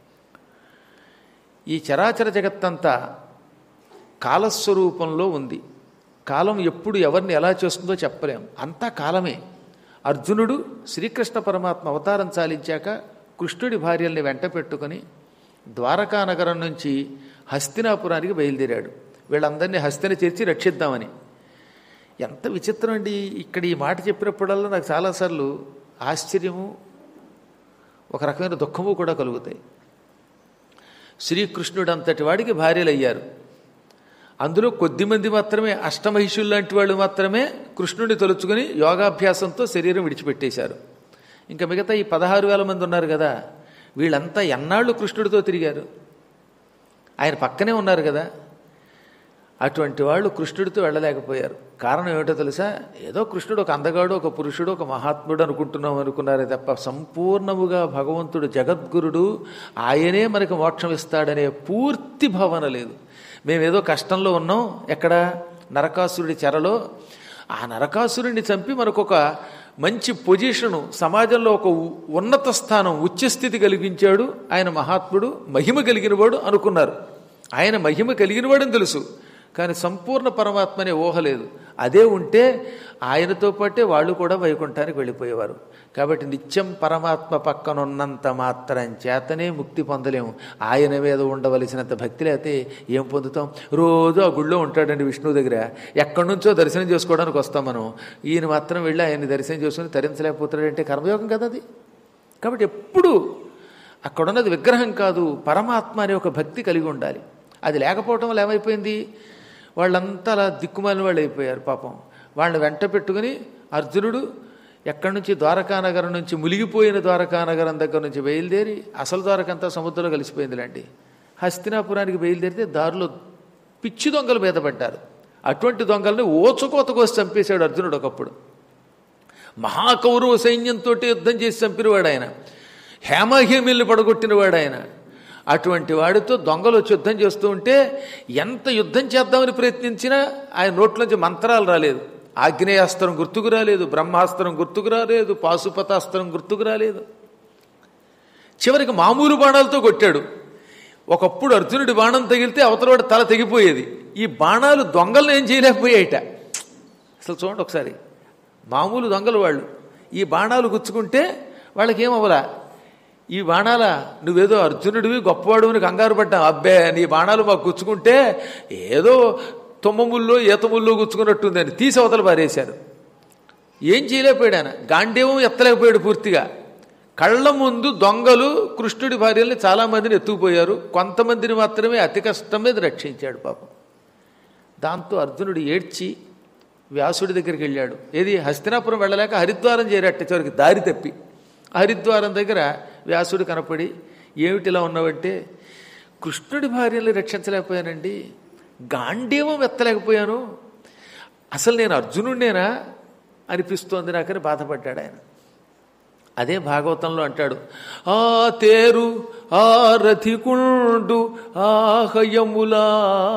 ఈ చరాచర జగత్తంతా కాలస్వరూపంలో ఉంది కాలం ఎప్పుడు ఎవరిని ఎలా చేస్తుందో చెప్పలేం అంతా కాలమే అర్జునుడు శ్రీకృష్ణ పరమాత్మ అవతారం చాలించాక కృష్ణుడి భార్యల్ని వెంట పెట్టుకుని ద్వారకా నగరం నుంచి హస్తినాపురానికి బయలుదేరాడు వీళ్ళందరినీ హస్తిని చేర్చి రక్షిద్దామని ఎంత విచిత్రం అండి ఇక్కడ ఈ మాట చెప్పినప్పుడల్లా నాకు చాలాసార్లు ఆశ్చర్యము ఒక రకమైన దుఃఖము కూడా కలుగుతాయి శ్రీకృష్ణుడు అంతటి వాడికి భార్యలు అయ్యారు అందులో కొద్దిమంది మాత్రమే అష్టమహిషులు లాంటి వాళ్ళు మాత్రమే కృష్ణుడిని తలుచుకుని యోగాభ్యాసంతో శరీరం విడిచిపెట్టేశారు ఇంకా మిగతా ఈ పదహారు వేల మంది ఉన్నారు కదా వీళ్ళంతా ఎన్నాళ్ళు కృష్ణుడితో తిరిగారు ఆయన పక్కనే ఉన్నారు కదా అటువంటి వాళ్ళు కృష్ణుడితో వెళ్ళలేకపోయారు కారణం ఏమిటో తెలుసా ఏదో కృష్ణుడు ఒక అందగాడు ఒక పురుషుడు ఒక మహాత్ముడు అనుకుంటున్నాం అనుకున్నారే తప్ప సంపూర్ణముగా భగవంతుడు జగద్గురుడు ఆయనే మనకు మోక్షం ఇస్తాడనే పూర్తి భావన లేదు మేమేదో కష్టంలో ఉన్నాం ఎక్కడ నరకాసురుడి చెరలో ఆ నరకాసురుడిని చంపి మనకు ఒక మంచి పొజిషను సమాజంలో ఒక ఉ- ఉన్నత స్థానం ఉచ్చస్థితి కలిగించాడు ఆయన మహాత్ముడు మహిమ కలిగినవాడు అనుకున్నారు ఆయన మహిమ కలిగినవాడని తెలుసు కానీ సంపూర్ణ పరమాత్మ అనే ఊహ లేదు అదే ఉంటే ఆయనతో పాటే వాళ్ళు కూడా వైకుంఠానికి వెళ్ళిపోయేవారు కాబట్టి నిత్యం పరమాత్మ పక్కనున్నంత మాత్రం చేతనే ముక్తి పొందలేము ఆయన మీద ఉండవలసినంత భక్తి లేకపోతే ఏం పొందుతాం రోజు ఆ గుళ్ళో ఉంటాడండి విష్ణువు దగ్గర ఎక్కడి నుంచో దర్శనం చేసుకోవడానికి వస్తాం మనం ఈయన మాత్రం వెళ్ళి ఆయన్ని దర్శనం చేసుకుని తరించలేకపోతాడంటే కర్మయోగం కదా అది కాబట్టి ఎప్పుడు అక్కడున్నది విగ్రహం కాదు పరమాత్మ అనే ఒక భక్తి కలిగి ఉండాలి అది లేకపోవటం వల్ల ఏమైపోయింది వాళ్ళంతా అలా దిక్కుమాలిన వాళ్ళు అయిపోయారు పాపం వాళ్ళని వెంట పెట్టుకుని అర్జునుడు ఎక్కడి నుంచి ద్వారకానగరం నుంచి మునిగిపోయిన ద్వారకానగరం దగ్గర నుంచి బయలుదేరి అసలు ద్వారకంతా సముద్రంలో కలిసిపోయిందిలేండి హస్తినాపురానికి బయలుదేరితే దారిలో పిచ్చి దొంగలు మీద పడ్డారు అటువంటి దొంగల్ని ఓచుకోత కోసి చంపేశాడు అర్జునుడు ఒకప్పుడు మహాకౌరవ సైన్యంతో యుద్ధం చేసి చంపినవాడు ఆయన హేమహేమిల్ని పడగొట్టినవాడు ఆయన అటువంటి వాడితో దొంగలు వచ్చి యుద్ధం చేస్తూ ఉంటే ఎంత యుద్ధం చేద్దామని ప్రయత్నించినా ఆయన నోట్లోంచి మంత్రాలు రాలేదు ఆగ్నేయాస్త్రం గుర్తుకు రాలేదు బ్రహ్మాస్త్రం గుర్తుకు రాలేదు పాశుపతాస్త్రం గుర్తుకు రాలేదు చివరికి మామూలు బాణాలతో కొట్టాడు ఒకప్పుడు అర్జునుడి బాణం తగిలితే అవతలవాడి తల తెగిపోయేది ఈ బాణాలు దొంగలను ఏం చేయలేకపోయాయిట అసలు చూడండి ఒకసారి మామూలు దొంగలు వాళ్ళు ఈ బాణాలు గుచ్చుకుంటే వాళ్ళకి ఏమవ్వలా ఈ బాణాల నువ్వేదో అర్జునుడివి గొప్పవాడు అని కంగారు పడ్డావు అబ్బే నీ బాణాలు మాకు గుచ్చుకుంటే ఏదో తుమ్మముల్లో ఈతముల్లో గుచ్చుకున్నట్టుంది అని తీసి అవతల పారేశారు ఏం చేయలేకపోయాడు ఆయన గాంధీవం ఎత్తలేకపోయాడు పూర్తిగా కళ్ళ ముందు దొంగలు కృష్ణుడి భార్యల్ని చాలా మందిని ఎత్తుకుపోయారు కొంతమందిని మాత్రమే అతి కష్టం మీద రక్షించాడు పాపం దాంతో అర్జునుడు ఏడ్చి వ్యాసుడి దగ్గరికి వెళ్ళాడు ఏది హస్తినాపురం వెళ్ళలేక హరిద్వారం చేరట్ట చివరికి దారి తప్పి హరిద్వారం దగ్గర వ్యాసుడు కనపడి ఏమిటిలా ఉన్నావంటే కృష్ణుడి భార్యల్ని రక్షించలేకపోయానండి గాంధీవం ఎత్తలేకపోయాను అసలు నేను అర్జునుడినేనా అనిపిస్తోంది నాకని బాధపడ్డాడు ఆయన అదే భాగవతంలో అంటాడు ఆ తేరు ఆ రథికుండు ఆహయములా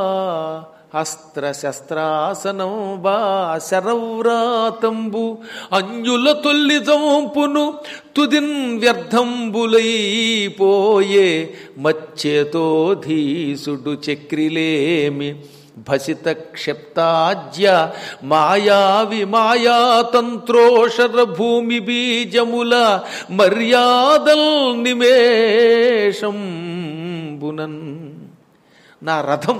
అస్త్ర శస్త్రాసనం బా శరవ్రాతంబు అంజుల తొల్లి జంపును తుదిన్ వ్యర్థంబులైపోయే మచ్చేతో ధీసుడు చక్రిలేమి భసిత క్షిప్తాజ్య మాయావి మాయాతంత్రోషర భూమి బీజముల మర్యాదల్ నిమేషంబునన్ నా రథం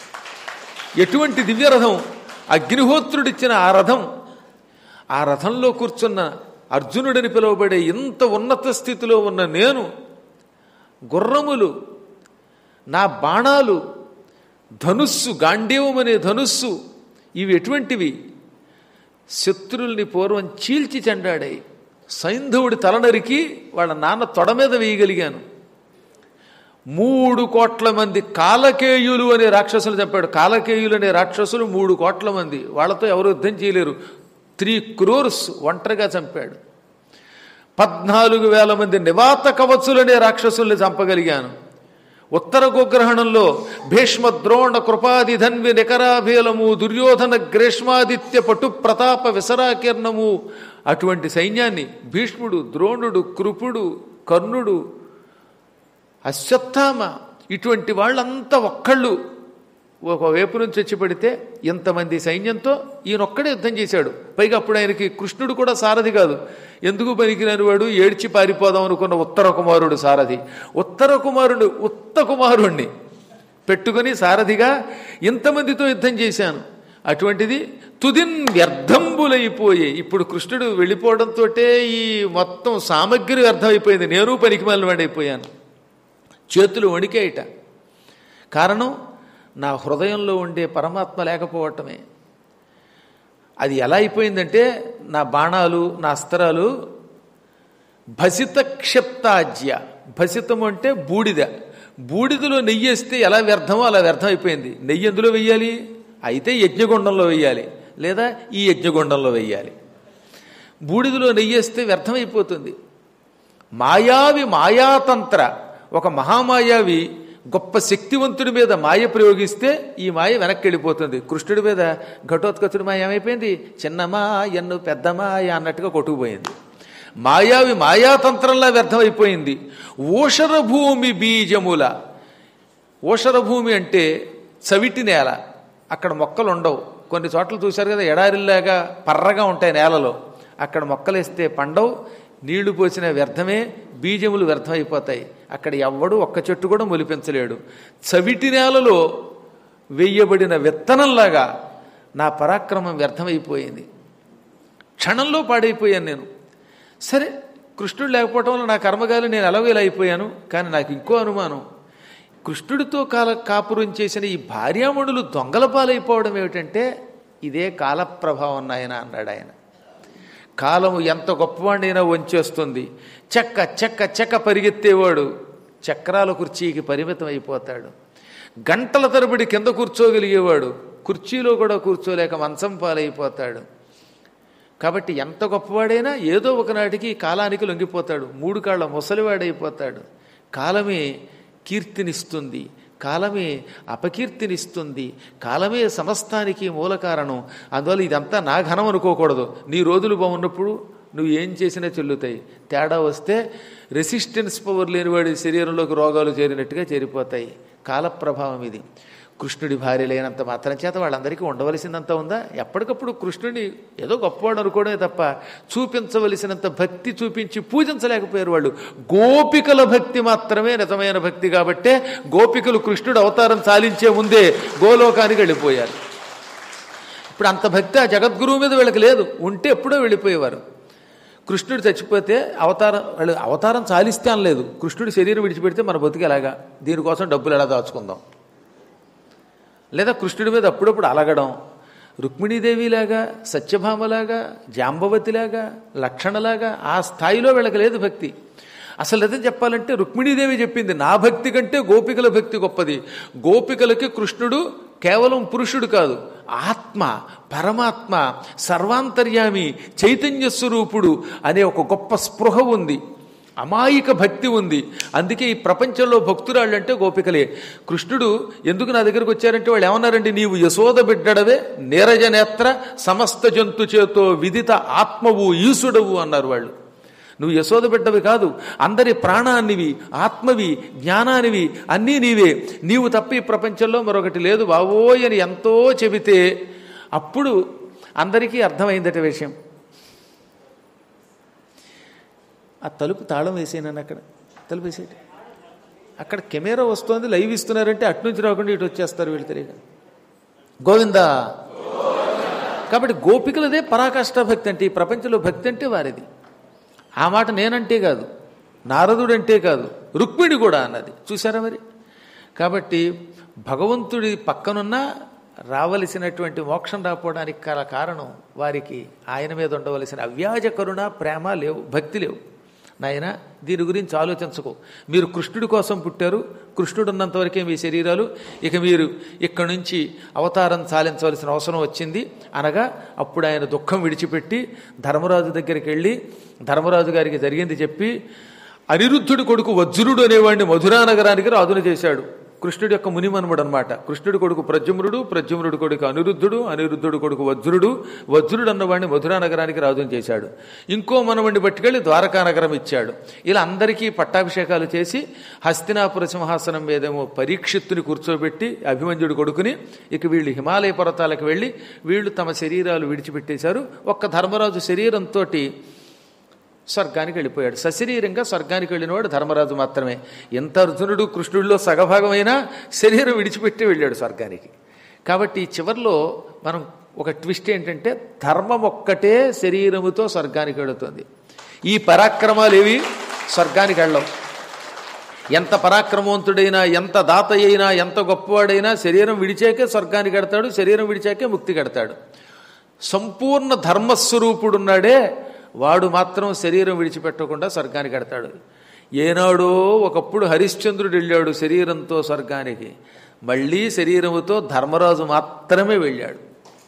ఎటువంటి దివ్యరథం అగ్నిహోత్రుడిచ్చిన ఆ రథం ఆ రథంలో కూర్చున్న అర్జునుడని పిలువబడే ఇంత ఉన్నత స్థితిలో ఉన్న నేను గుర్రములు నా బాణాలు ధనుస్సు గాంధీవం అనే ధనుస్సు ఇవి ఎటువంటివి శత్రుల్ని పూర్వం చీల్చి చెండాడాయి సైంధవుడి తలనరికి వాళ్ళ నాన్న తొడ మీద వేయగలిగాను మూడు కోట్ల మంది కాలకేయులు అనే రాక్షసులు చెప్పాడు కాలకేయులు అనే రాక్షసులు మూడు కోట్ల మంది వాళ్ళతో ఎవరు యుద్ధం చేయలేరు త్రీ క్రోర్స్ ఒంటరిగా చంపాడు పద్నాలుగు వేల మంది నివాత కవచులనే రాక్షసుల్ని చంపగలిగాను ఉత్తర గోగ్రహణంలో భీష్మ ద్రోణ కృపాది ధన్వి నికరాభీలము దుర్యోధన గ్రీష్మాదిత్య పటు ప్రతాప విసరాకీర్ణము అటువంటి సైన్యాన్ని భీష్ముడు ద్రోణుడు కృపుడు కర్ణుడు అశ్వత్థామ ఇటువంటి వాళ్ళంతా ఒక్కళ్ళు ఒక వైపు నుంచి వచ్చి పడితే ఇంతమంది సైన్యంతో ఈయనొక్కడే యుద్ధం చేశాడు పైగా అప్పుడు ఆయనకి కృష్ణుడు కూడా సారథి కాదు ఎందుకు పనికిరాని వాడు ఏడ్చి పారిపోదాం అనుకున్న ఉత్తర కుమారుడు సారథి ఉత్తర కుమారుడు ఉత్త కుమారుణ్ణి పెట్టుకుని సారథిగా ఇంతమందితో యుద్ధం చేశాను అటువంటిది తుదిన్ వ్యర్థంబులైపోయి ఇప్పుడు కృష్ణుడు వెళ్ళిపోవడంతో ఈ మొత్తం సామగ్రి వ్యర్థమైపోయింది నేను పనికి వాడైపోయాను చేతులు వణికేయట కారణం నా హృదయంలో ఉండే పరమాత్మ లేకపోవటమే అది ఎలా అయిపోయిందంటే నా బాణాలు నా అస్త్రాలు భసిత క్షిప్తాజ్య భసితం అంటే బూడిద బూడిదలో నెయ్యి వేస్తే ఎలా వ్యర్థమో అలా వ్యర్థం అయిపోయింది నెయ్యి ఎందులో వెయ్యాలి అయితే యజ్ఞగుండంలో వెయ్యాలి లేదా ఈ యజ్ఞగుండంలో వెయ్యాలి బూడిదలో నెయ్యి వేస్తే వ్యర్థమైపోతుంది మాయావి మాయాతంత్ర ఒక మహామాయావి గొప్ప శక్తివంతుడి మీద మాయ ప్రయోగిస్తే ఈ మాయ వెనక్కి వెళ్ళిపోతుంది కృష్ణుడి మీద ఘటోత్కచుడి మాయ ఏమైపోయింది చిన్న మాయన్ను పెద్ద మాయ అన్నట్టుగా కొట్టుకుపోయింది మాయావి మాయాతంత్రంలా వ్యర్థమైపోయింది ఊషర భూమి బీజముల ఊషర భూమి అంటే చవిటి నేల అక్కడ మొక్కలు ఉండవు కొన్ని చోట్ల చూశారు కదా ఎడారిల్లాగా పర్రగా ఉంటాయి నేలలో అక్కడ మొక్కలేస్తే పండవు నీళ్లు పోసిన వ్యర్థమే బీజములు వ్యర్థమైపోతాయి అక్కడ ఎవ్వడు ఒక్క చెట్టు కూడా మొలిపించలేడు చవిటి నేలలో వెయ్యబడిన విత్తనంలాగా నా పరాక్రమం వ్యర్థమైపోయింది క్షణంలో పాడైపోయాను నేను సరే కృష్ణుడు లేకపోవటం వల్ల నా కర్మగాలు నేను ఎలవేలా అయిపోయాను కానీ నాకు ఇంకో అనుమానం కృష్ణుడితో కాల కాపురం చేసిన ఈ భార్యామణులు దొంగల పాలైపోవడం ఏమిటంటే ఇదే కాల ప్రభావం నాయన అన్నాడు ఆయన కాలము ఎంత గొప్పవాడినైనా వంచేస్తుంది చెక్క చెక్క చెక్క పరిగెత్తేవాడు చక్రాల కుర్చీకి పరిమితం అయిపోతాడు గంటల తరబడి కింద కూర్చోగలిగేవాడు కుర్చీలో కూడా కూర్చోలేక మంచం పాలైపోతాడు కాబట్టి ఎంత గొప్పవాడైనా ఏదో ఒకనాటికి కాలానికి లొంగిపోతాడు మూడు కాళ్ళ ముసలివాడైపోతాడు కాలమే కీర్తినిస్తుంది కాలమే అపకీర్తినిస్తుంది కాలమే సమస్తానికి మూల కారణం అందువల్ల ఇదంతా నా ఘనం అనుకోకూడదు నీ రోజులు బాగున్నప్పుడు నువ్వు ఏం చేసినా చెల్లుతాయి తేడా వస్తే రెసిస్టెన్స్ పవర్ లేనివాడి శరీరంలోకి రోగాలు చేరినట్టుగా చేరిపోతాయి కాలప్రభావం ఇది కృష్ణుడి భార్య లేనంత మాత్రం చేత వాళ్ళందరికీ ఉండవలసిందంత ఉందా ఎప్పటికప్పుడు కృష్ణుడిని ఏదో గొప్పవాడు అనుకోవడమే తప్ప చూపించవలసినంత భక్తి చూపించి పూజించలేకపోయారు వాళ్ళు గోపికల భక్తి మాత్రమే నిజమైన భక్తి కాబట్టే గోపికలు కృష్ణుడు అవతారం చాలించే ముందే గోలోకానికి వెళ్ళిపోయారు ఇప్పుడు అంత భక్తి ఆ జగద్గురువు మీద వీళ్ళకి లేదు ఉంటే ఎప్పుడో వెళ్ళిపోయేవారు కృష్ణుడు చచ్చిపోతే అవతారం వాళ్ళు అవతారం చాలిస్తే అనలేదు కృష్ణుడి శరీరం విడిచిపెడితే మన బతుకు ఎలాగా దీనికోసం డబ్బులు ఎలా దాచుకుందాం లేదా కృష్ణుడి మీద అప్పుడప్పుడు అలగడం రుక్మిణీదేవిలాగా సత్యభామలాగా జాంబవతిలాగా లక్షణలాగా ఆ స్థాయిలో వీళ్ళకి లేదు భక్తి అసలు నిజం చెప్పాలంటే రుక్మిణీదేవి చెప్పింది నా భక్తి కంటే గోపికల భక్తి గొప్పది గోపికలకి కృష్ణుడు కేవలం పురుషుడు కాదు ఆత్మ పరమాత్మ సర్వాంతర్యామి చైతన్య స్వరూపుడు అనే ఒక గొప్ప స్పృహ ఉంది అమాయిక భక్తి ఉంది అందుకే ఈ ప్రపంచంలో భక్తురాళ్ళు అంటే గోపికలే కృష్ణుడు ఎందుకు నా దగ్గరకు వచ్చారంటే వాళ్ళు ఏమన్నారండి నీవు యశోద బిడ్డడవే నీరజ నేత్ర సమస్త జంతు చేతో విదిత ఆత్మవు ఈసుడవు అన్నారు వాళ్ళు నువ్వు యశోద బిడ్డవి కాదు అందరి ప్రాణాన్నివి ఆత్మవి జ్ఞానానివి అన్నీ నీవే నీవు తప్ప ఈ ప్రపంచంలో మరొకటి లేదు బావోయ్ అని ఎంతో చెబితే అప్పుడు అందరికీ అర్థమైందట విషయం ఆ తలుపు తాళం వేసేయనని అక్కడ తలుపు వేసేటి అక్కడ కెమెరా వస్తోంది లైవ్ ఇస్తున్నారంటే అటు నుంచి రాకుండా ఇటు వచ్చేస్తారు వీళ్ళు తెలియక గోవిందా కాబట్టి గోపికలదే పరాకాష్ఠ భక్తి అంటే ఈ ప్రపంచంలో భక్తి అంటే వారిది ఆ మాట నేనంటే కాదు నారదుడు అంటే కాదు రుక్మిణి కూడా అన్నది చూసారా మరి కాబట్టి భగవంతుడి పక్కనున్న రావలసినటువంటి మోక్షం రాకపోవడానికి గల కారణం వారికి ఆయన మీద ఉండవలసిన అవ్యాజ కరుణ ప్రేమ లేవు భక్తి లేవు నాయన దీని గురించి ఆలోచించకు మీరు కృష్ణుడి కోసం పుట్టారు కృష్ణుడు ఉన్నంతవరకే మీ శరీరాలు ఇక మీరు ఇక్కడి నుంచి అవతారం చాలించవలసిన అవసరం వచ్చింది అనగా అప్పుడు ఆయన దుఃఖం విడిచిపెట్టి ధర్మరాజు దగ్గరికి వెళ్ళి ధర్మరాజు గారికి జరిగింది చెప్పి అనిరుద్ధుడి కొడుకు వజ్రుడు అనేవాడిని మధురా నగరానికి రాజును చేశాడు కృష్ణుడి యొక్క మునిమనుముడు అనమాట కృష్ణుడి కొడుకు ప్రద్యుమ్నుడు ప్రద్యుమ్నుడి కొడుకు అనిరుద్ధుడు అనిరుద్ధుడు కొడుకు వజ్రుడు వజ్రుడు అన్నవాడిని మధురా నగరానికి రాజును చేశాడు ఇంకో మనవడిని పట్టుకెళ్లి ద్వారకా నగరం ఇచ్చాడు ఇలా అందరికీ పట్టాభిషేకాలు చేసి హస్తినాపుర సింహాసనం మీదేమో పరీక్షిత్తుని కూర్చోబెట్టి అభిమన్యుడి కొడుకుని ఇక వీళ్ళు హిమాలయ పర్వతాలకు వెళ్ళి వీళ్ళు తమ శరీరాలు విడిచిపెట్టేశారు ఒక్క ధర్మరాజు శరీరంతో స్వర్గానికి వెళ్ళిపోయాడు సశరీరంగా స్వర్గానికి వెళ్ళినవాడు ధర్మరాజు మాత్రమే ఎంత అర్జునుడు కృష్ణుడిలో సగభాగమైనా శరీరం విడిచిపెట్టి వెళ్ళాడు స్వర్గానికి కాబట్టి చివరిలో మనం ఒక ట్విస్ట్ ఏంటంటే ధర్మం ఒక్కటే శరీరముతో స్వర్గానికి వెళుతుంది ఈ పరాక్రమాలు ఏవి స్వర్గానికి వెళ్ళవు ఎంత పరాక్రమవంతుడైనా ఎంత దాత అయినా ఎంత గొప్పవాడైనా శరీరం విడిచాకే స్వర్గానికి కడతాడు శరీరం విడిచాకే ముక్తి కడతాడు సంపూర్ణ ధర్మస్వరూపుడున్నాడే వాడు మాత్రం శరీరం విడిచిపెట్టకుండా స్వర్గానికి కడతాడు ఏనాడో ఒకప్పుడు హరిశ్చంద్రుడు వెళ్ళాడు శరీరంతో స్వర్గానికి మళ్ళీ శరీరముతో ధర్మరాజు మాత్రమే వెళ్ళాడు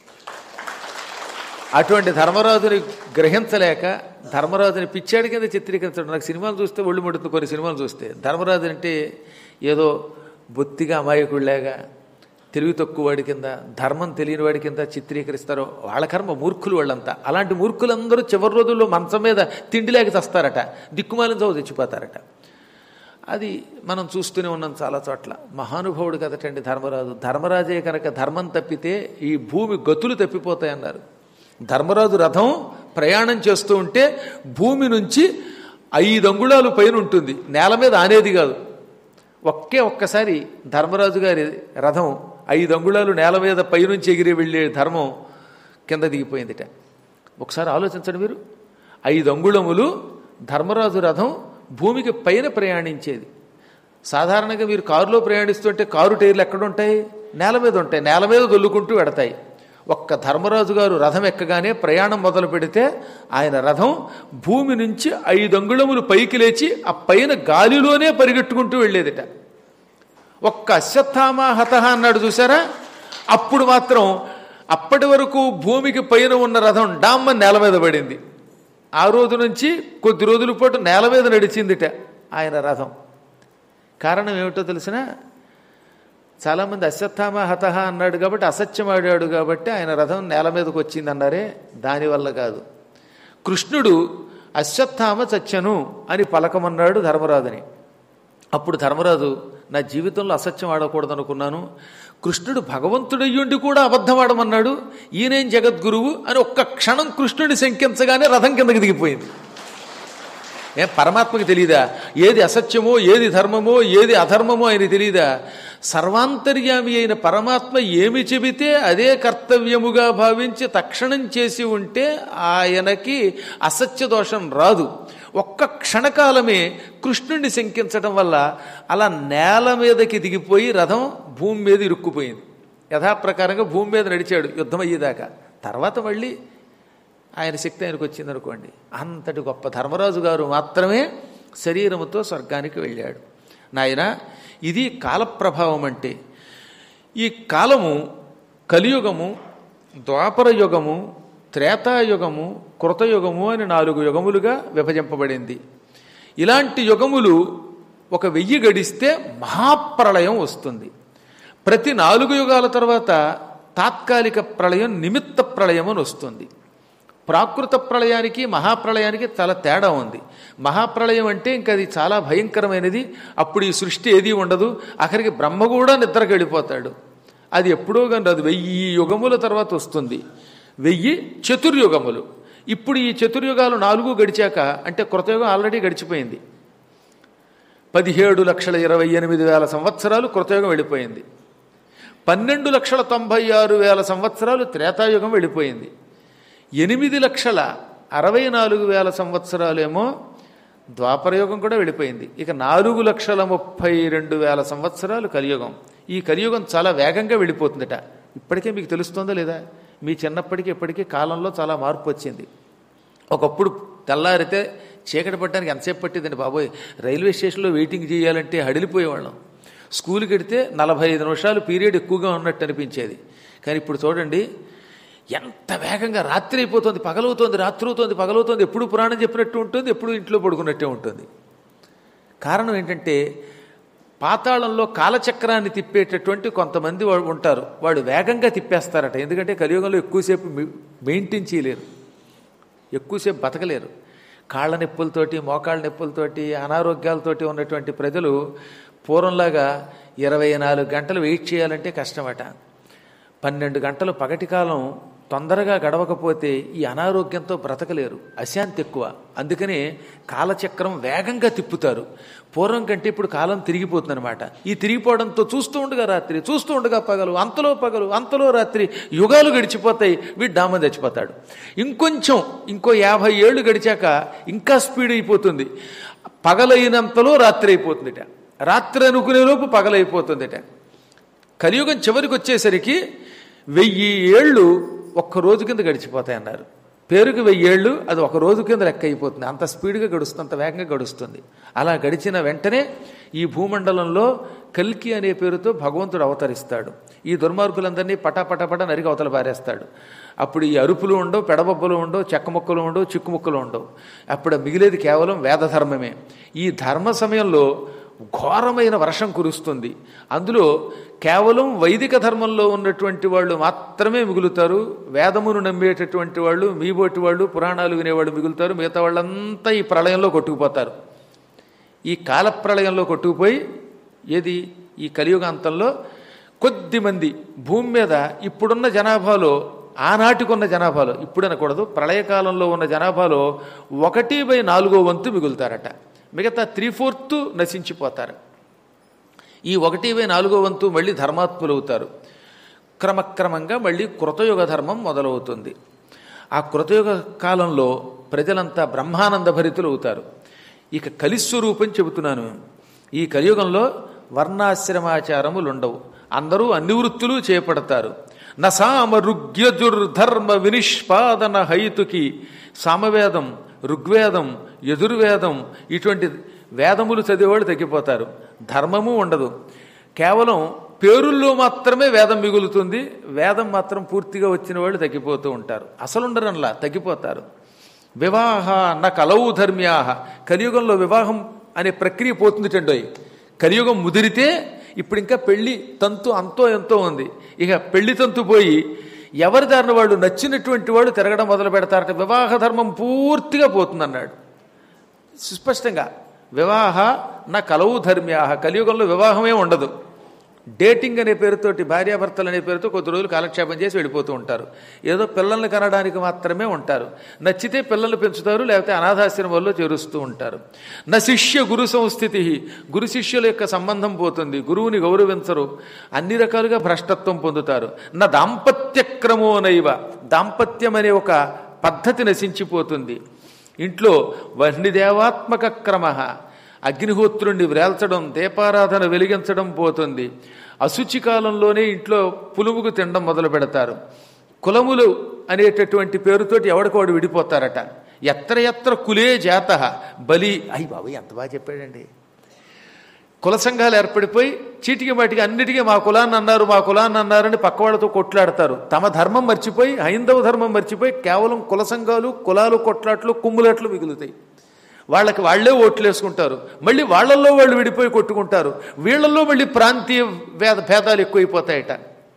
అటువంటి ధర్మరాజుని గ్రహించలేక ధర్మరాజుని పిచ్చాడి కింద చిత్రీకరించడం నాకు సినిమాలు చూస్తే ఒళ్ళు ముడుతుంది కొన్ని సినిమాలు చూస్తే ధర్మరాజు అంటే ఏదో బొత్తిగా అమాయకుడిలాగా తెలివి తక్కువ వాడి కింద ధర్మం తెలియని వాడి కింద చిత్రీకరిస్తారో వాళ్ళ కర్మ మూర్ఖులు వాళ్ళంతా అలాంటి మూర్ఖులందరూ చివరి రోజుల్లో మంచం మీద తిండి లేక చస్తారట దిక్కుమాలిన చావు తెచ్చిపోతారట అది మనం చూస్తూనే ఉన్నాం చాలా చోట్ల మహానుభావుడు కదటండి ధర్మరాజు ధర్మరాజే కనుక ధర్మం తప్పితే ఈ భూమి గతులు తప్పిపోతాయన్నారు ధర్మరాజు రథం ప్రయాణం చేస్తూ ఉంటే భూమి నుంచి ఐదు అంగుళాలు పైన ఉంటుంది నేల మీద ఆనేది కాదు ఒకే ఒక్కసారి ధర్మరాజు గారి రథం ఐదు అంగుళాలు నేల మీద పైనుంచి ఎగిరి వెళ్ళే ధర్మం కింద దిగిపోయిందిట ఒకసారి ఆలోచించండి మీరు ఐదు అంగుళములు ధర్మరాజు రథం భూమికి పైన ప్రయాణించేది సాధారణంగా మీరు కారులో ప్రయాణిస్తుంటే కారు టైర్లు ఎక్కడ ఉంటాయి నేల మీద ఉంటాయి నేల మీద దొల్లుకుంటూ వెడతాయి ఒక్క ధర్మరాజు గారు రథం ఎక్కగానే ప్రయాణం మొదలు పెడితే ఆయన రథం భూమి నుంచి ఐదు అంగుళములు పైకి లేచి ఆ పైన గాలిలోనే పరిగెట్టుకుంటూ వెళ్ళేదిట ఒక్క అశ్వత్థామ హతహ అన్నాడు చూసారా అప్పుడు మాత్రం అప్పటి వరకు భూమికి పైన ఉన్న రథం డామ్మ నేల మీద పడింది ఆ రోజు నుంచి కొద్ది రోజుల పాటు నేల మీద నడిచిందిట ఆయన రథం కారణం ఏమిటో తెలిసిన చాలామంది అశ్వత్థామ హతహ అన్నాడు కాబట్టి అసత్యం ఆడాడు కాబట్టి ఆయన రథం నేల మీదకి వచ్చింది అన్నారే దానివల్ల కాదు కృష్ణుడు అశ్వత్థామ చచ్చను అని పలకమన్నాడు ధర్మరాజుని అప్పుడు ధర్మరాజు నా జీవితంలో అసత్యం ఆడకూడదు అనుకున్నాను కృష్ణుడు భగవంతుడయ్యుండి కూడా అబద్ధం ఆడమన్నాడు ఈయనేం జగద్గురువు అని ఒక్క క్షణం కృష్ణుడిని శంకించగానే రథం కిందకి దిగిపోయింది ఏం పరమాత్మకి తెలియదా ఏది అసత్యమో ఏది ధర్మమో ఏది అధర్మమో ఆయన తెలియదా సర్వాంతర్యామి అయిన పరమాత్మ ఏమి చెబితే అదే కర్తవ్యముగా భావించి తక్షణం చేసి ఉంటే ఆయనకి అసత్య దోషం రాదు ఒక్క క్షణకాలమే కృష్ణుణ్ణి శంకించడం వల్ల అలా నేల మీదకి దిగిపోయి రథం భూమి మీద ఇరుక్కుపోయింది యథాప్రకారంగా భూమి మీద నడిచాడు యుద్ధం అయ్యేదాకా తర్వాత మళ్ళీ ఆయన శక్తి ఆయనకు వచ్చిందనుకోండి అంతటి గొప్ప ధర్మరాజు గారు మాత్రమే శరీరముతో స్వర్గానికి వెళ్ళాడు నాయన ఇది కాలప్రభావం అంటే ఈ కాలము కలియుగము ద్వాపర యుగము త్రేతాయుగము కృతయుగము అని నాలుగు యుగములుగా విభజింపబడింది ఇలాంటి యుగములు ఒక వెయ్యి గడిస్తే మహాప్రళయం వస్తుంది ప్రతి నాలుగు యుగాల తర్వాత తాత్కాలిక ప్రళయం నిమిత్త ప్రళయం అని వస్తుంది ప్రాకృత ప్రళయానికి మహాప్రళయానికి చాలా తేడా ఉంది మహాప్రళయం అంటే ఇంకా అది చాలా భయంకరమైనది అప్పుడు ఈ సృష్టి ఏది ఉండదు అక్కడికి బ్రహ్మ కూడా నిద్రకు వెళ్ళిపోతాడు అది ఎప్పుడో కానీ అది వెయ్యి యుగముల తర్వాత వస్తుంది వెయ్యి చతుర్యుగములు ఇప్పుడు ఈ చతుర్యుగాలు నాలుగు గడిచాక అంటే కృతయుగం ఆల్రెడీ గడిచిపోయింది పదిహేడు లక్షల ఇరవై ఎనిమిది వేల సంవత్సరాలు కృతయుగం వెళ్ళిపోయింది పన్నెండు లక్షల తొంభై ఆరు వేల సంవత్సరాలు త్రేతాయుగం వెళ్ళిపోయింది ఎనిమిది లక్షల అరవై నాలుగు వేల సంవత్సరాలేమో ద్వాపరయుగం కూడా వెళ్ళిపోయింది ఇక నాలుగు లక్షల ముప్పై రెండు వేల సంవత్సరాలు కలియుగం ఈ కలియుగం చాలా వేగంగా వెళ్ళిపోతుందట ఇప్పటికే మీకు తెలుస్తుందో లేదా మీ చిన్నప్పటికీ ఇప్పటికీ కాలంలో చాలా మార్పు వచ్చింది ఒకప్పుడు తెల్లారితే చీకటి పట్టడానికి ఎంతసేపు పట్టిందండి బాబోయ్ రైల్వే స్టేషన్లో వెయిటింగ్ చేయాలంటే హడిలిపోయేవాళ్ళం స్కూల్కి వెడితే నలభై ఐదు నిమిషాలు పీరియడ్ ఎక్కువగా ఉన్నట్టు అనిపించేది కానీ ఇప్పుడు చూడండి ఎంత వేగంగా రాత్రి అయిపోతుంది పగలవుతోంది రాత్రి అవుతోంది పగలవుతోంది ఎప్పుడు పురాణం చెప్పినట్టు ఉంటుంది ఎప్పుడు ఇంట్లో పడుకున్నట్టే ఉంటుంది కారణం ఏంటంటే పాతాళంలో కాలచక్రాన్ని తిప్పేటటువంటి కొంతమంది వాళ్ళు ఉంటారు వాళ్ళు వేగంగా తిప్పేస్తారట ఎందుకంటే కలియుగంలో ఎక్కువసేపు మెయింటైన్ చేయలేరు ఎక్కువసేపు బతకలేరు కాళ్ళ నొప్పులతోటి మోకాళ్ళ నొప్పులతోటి అనారోగ్యాలతోటి ఉన్నటువంటి ప్రజలు పూర్వంలాగా ఇరవై నాలుగు గంటలు వెయిట్ చేయాలంటే కష్టమట పన్నెండు గంటలు పగటి కాలం తొందరగా గడవకపోతే ఈ అనారోగ్యంతో బ్రతకలేరు అశాంతి ఎక్కువ అందుకనే కాలచక్రం వేగంగా తిప్పుతారు పూర్వం కంటే ఇప్పుడు కాలం తిరిగిపోతుంది అనమాట ఈ తిరిగిపోవడంతో చూస్తూ ఉండగా రాత్రి చూస్తూ ఉండగా పగలు అంతలో పగలు అంతలో రాత్రి యుగాలు గడిచిపోతాయి వీడు డామ చచ్చిపోతాడు ఇంకొంచెం ఇంకో యాభై ఏళ్ళు గడిచాక ఇంకా స్పీడ్ అయిపోతుంది పగలైనంతలో రాత్రి అయిపోతుందిట రాత్రి అనుకునే లోపు పగలైపోతుందిట కలియుగం చివరికి వచ్చేసరికి వెయ్యి ఏళ్ళు ఒక్క రోజు కింద గడిచిపోతాయన్నారు పేరుకి వెయ్యేళ్ళు అది ఒక రోజు కింద లెక్క అయిపోతుంది అంత స్పీడ్గా గడుస్తుంది అంత వేగంగా గడుస్తుంది అలా గడిచిన వెంటనే ఈ భూమండలంలో కల్కి అనే పేరుతో భగవంతుడు అవతరిస్తాడు ఈ దుర్మార్గులందరినీ పటాపటపట నరికి అవతల పారేస్తాడు అప్పుడు ఈ అరుపులు ఉండవు పెడబొబ్బలు ఉండవు చెక్క ముక్కలు ఉండవు చిక్కుముక్కలు ఉండవు అప్పుడు మిగిలేది కేవలం వేదధర్మమే ఈ ధర్మ సమయంలో ఘోరమైన వర్షం కురుస్తుంది అందులో కేవలం వైదిక ధర్మంలో ఉన్నటువంటి వాళ్ళు మాత్రమే మిగులుతారు వేదమును నమ్మేటటువంటి వాళ్ళు మీబోటి వాళ్ళు పురాణాలు వినేవాళ్ళు మిగులుతారు మిగతా వాళ్ళంతా ఈ ప్రళయంలో కొట్టుకుపోతారు ఈ కాలప్రళయంలో కొట్టుకుపోయి ఏది ఈ కలియుగాంతంలో కొద్దిమంది భూమి మీద ఇప్పుడున్న జనాభాలో ఆనాటికున్న జనాభాలో ఇప్పుడు అనకూడదు ప్రళయకాలంలో ఉన్న జనాభాలో ఒకటి బై నాలుగో వంతు మిగులుతారట మిగతా త్రీ ఫోర్త్ నశించిపోతారు ఈ ఒకటి బై నాలుగో వంతు మళ్ళీ ధర్మాత్ములు అవుతారు క్రమక్రమంగా మళ్ళీ కృతయుగ ధర్మం మొదలవుతుంది ఆ కృతయుగ కాలంలో ప్రజలంతా బ్రహ్మానంద భరితులు అవుతారు ఇక కలిస్వరూపం చెబుతున్నాను ఈ కలియుగంలో వర్ణాశ్రమాచారములు ఉండవు అందరూ అన్ని వృత్తులు చేపడతారు నసామ రుగ్యజుర్ధర్మ వినిష్పాదన హైతుకి సామవేదం ఋగ్వేదం యజుర్వేదం ఇటువంటి వేదములు చదివేవాళ్ళు తగ్గిపోతారు ధర్మము ఉండదు కేవలం పేరుల్లో మాత్రమే వేదం మిగులుతుంది వేదం మాత్రం పూర్తిగా వచ్చిన వాళ్ళు తగ్గిపోతూ ఉంటారు అసలుండరంలా తగ్గిపోతారు వివాహ న కలవు ధర్మ్యాహ కలియుగంలో వివాహం అనే ప్రక్రియ పోతుంది టండోయ్ కలియుగం ముదిరితే ఇప్పుడు ఇంకా పెళ్లి తంతు అంతో ఎంతో ఉంది ఇక పెళ్లి తంతు పోయి ఎవరి దారిన వాళ్ళు నచ్చినటువంటి వాళ్ళు తిరగడం మొదలు పెడతారట వివాహ ధర్మం పూర్తిగా పోతుందన్నాడు సుస్పష్టంగా వివాహ నా కలవు ధర్మ్యాహ కలియుగంలో వివాహమే ఉండదు డేటింగ్ అనే పేరుతోటి భార్యాభర్తలు అనే పేరుతో కొద్ది రోజులు కాలక్షేపం చేసి వెళ్ళిపోతూ ఉంటారు ఏదో పిల్లల్ని కనడానికి మాత్రమే ఉంటారు నచ్చితే పిల్లల్ని పెంచుతారు లేకపోతే అనాథాశ్రమంలో చేరుస్తూ ఉంటారు నా శిష్య గురు సంస్థితి గురు శిష్యుల యొక్క సంబంధం పోతుంది గురువుని గౌరవించరు అన్ని రకాలుగా భ్రష్టత్వం పొందుతారు నా దాంపత్య క్రమోనైవ దాంపత్యం అనే ఒక పద్ధతి నశించిపోతుంది ఇంట్లో వహ్నిదేవాత్మక క్రమ అగ్నిహోత్రుణ్ణి వ్రేల్చడం దీపారాధన వెలిగించడం పోతుంది అశుచి కాలంలోనే ఇంట్లో పులుముగు తినడం మొదలు పెడతారు కులములు అనేటటువంటి పేరుతోటి ఎవడికోడు విడిపోతారట ఎత్ర ఎత్ర కులే జాత బలి అయ్యి బాబు ఎంత బాగా చెప్పాడండి కుల సంఘాలు ఏర్పడిపోయి చీటికి మాటికి అన్నిటికీ మా కులాన్ని అన్నారు మా కులాన్ని అన్నారని పక్క వాళ్ళతో కొట్లాడతారు తమ ధర్మం మర్చిపోయి హైందవ ధర్మం మర్చిపోయి కేవలం కుల సంఘాలు కులాలు కొట్లాట్లు కుమ్ములట్లు మిగులుతాయి వాళ్ళకి వాళ్లే ఓట్లు వేసుకుంటారు మళ్ళీ వాళ్ళల్లో వాళ్ళు విడిపోయి కొట్టుకుంటారు వీళ్ళల్లో మళ్ళీ ప్రాంతీయ భేద భేదాలు ఎక్కువైపోతాయట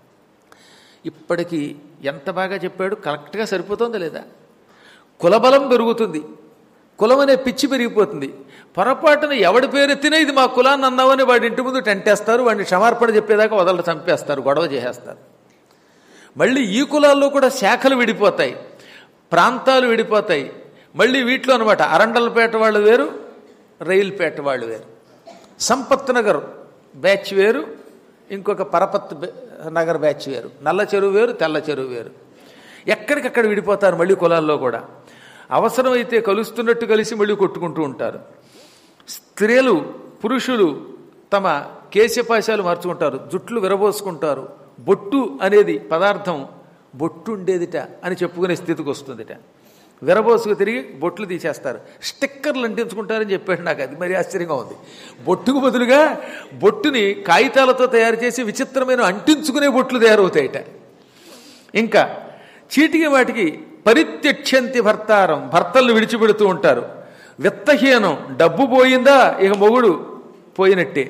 ఇప్పటికి ఎంత బాగా చెప్పాడు కరెక్ట్గా సరిపోతుందా లేదా కులబలం పెరుగుతుంది కులం అనే పిచ్చి పెరిగిపోతుంది పొరపాటున ఎవడి పేరెత్తినా ఇది మా కులాన్ని అన్నావని వాడి ఇంటి ముందు టెంటేస్తారు వాడిని క్షమార్పణ చెప్పేదాకా వదలరు చంపేస్తారు గొడవ చేసేస్తారు మళ్ళీ ఈ కులాల్లో కూడా శాఖలు విడిపోతాయి ప్రాంతాలు విడిపోతాయి మళ్ళీ వీటిలో అనమాట అరండలపేట వాళ్ళు వేరు రైల్పేట వాళ్ళు వేరు సంపత్ నగర్ బ్యాచ్ వేరు ఇంకొక పరపత్ బె- నగర్ బ్యాచ్ వేరు నల్ల చెరువు వేరు తెల్ల చెరువు వేరు ఎక్కడికక్కడ విడిపోతారు మళ్ళీ కులాల్లో కూడా అవసరమైతే కలుస్తున్నట్టు కలిసి మళ్ళీ కొట్టుకుంటూ ఉంటారు స్త్రీలు పురుషులు తమ కేశపాశాలు మార్చుకుంటారు జుట్లు విరబోసుకుంటారు బొట్టు అనేది పదార్థం బొట్టు ఉండేదిట అని చెప్పుకునే స్థితికి వస్తుందిట విరబోసుకు తిరిగి బొట్లు తీసేస్తారు స్టిక్కర్లు అంటించుకుంటారని చెప్పాడు నాకు అది మరి ఆశ్చర్యంగా ఉంది బొట్టుకు బదులుగా బొట్టుని కాగితాలతో తయారు చేసి విచిత్రమైన అంటించుకునే బొట్లు తయారవుతాయిట ఇంకా చీటికి వాటికి పరిత్యక్షంతి భర్తారం భర్తలను విడిచిపెడుతూ ఉంటారు విత్తహీనం డబ్బు పోయిందా ఇక మొగుడు పోయినట్టే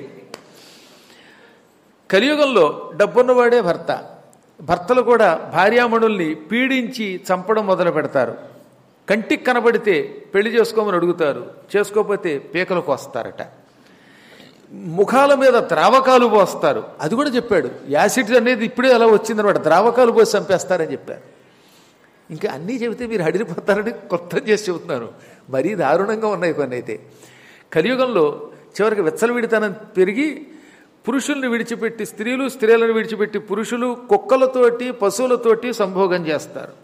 కలియుగంలో డబ్బున్నవాడే భర్త భర్తలు కూడా భార్యామణుల్ని పీడించి చంపడం మొదలు పెడతారు కంటికి కనబడితే పెళ్లి చేసుకోమని అడుగుతారు చేసుకోకపోతే పీకలకు వస్తారట ముఖాల మీద ద్రావకాలు పోస్తారు అది కూడా చెప్పాడు యాసిడ్ అనేది ఇప్పుడే అలా వచ్చిందనమాట ద్రావకాలు పోసి చంపేస్తారని చెప్పారు ఇంకా అన్నీ చెబితే మీరు హడిరిపోతారని కొత్త చేసి చెబుతున్నారు మరీ దారుణంగా ఉన్నాయి కొన్ని అయితే కలియుగంలో చివరికి విచ్చలవిడితనం పెరిగి పురుషుల్ని విడిచిపెట్టి స్త్రీలు స్త్రీలను విడిచిపెట్టి పురుషులు కుక్కలతోటి పశువులతోటి సంభోగం చేస్తారు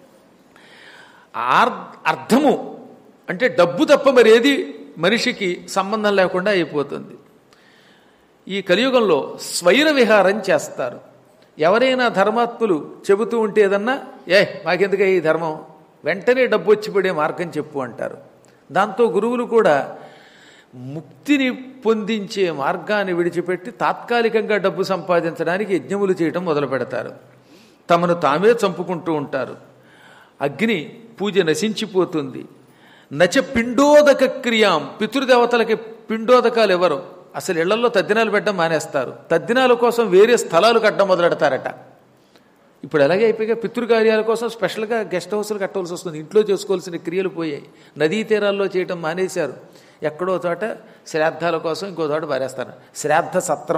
ఆర్ అర్థము అంటే డబ్బు తప్ప మరి ఏది మనిషికి సంబంధం లేకుండా అయిపోతుంది ఈ కలియుగంలో స్వైర విహారం చేస్తారు ఎవరైనా ధర్మాత్ములు చెబుతూ ఉంటే ఏదన్నా ఏ మాకెందుకే ఈ ధర్మం వెంటనే డబ్బు వచ్చి పడే మార్గం చెప్పు అంటారు దాంతో గురువులు కూడా ముక్తిని పొందించే మార్గాన్ని విడిచిపెట్టి తాత్కాలికంగా డబ్బు సంపాదించడానికి యజ్ఞములు చేయడం మొదలు పెడతారు తమను తామే చంపుకుంటూ ఉంటారు అగ్ని పూజ నశించిపోతుంది నచ పిండోదక క్రియాం పితృదేవతలకి పిండోదకాలు ఎవరు అసలు ఇళ్లలో తద్దినాలు పెట్టడం మానేస్తారు తద్దినాల కోసం వేరే స్థలాలు కట్టడం మొదలెడతారట ఇప్పుడు ఎలాగే అయిపోయిగా పితృకార్యాల కోసం స్పెషల్గా గెస్ట్ హౌస్లు కట్టవలసి వస్తుంది ఇంట్లో చేసుకోవాల్సిన క్రియలు పోయాయి నదీ తీరాల్లో చేయటం మానేశారు ఎక్కడో చోట శ్రాద్ధాల కోసం ఇంకో చోట పారేస్తారు శ్రాద్ధ సత్రం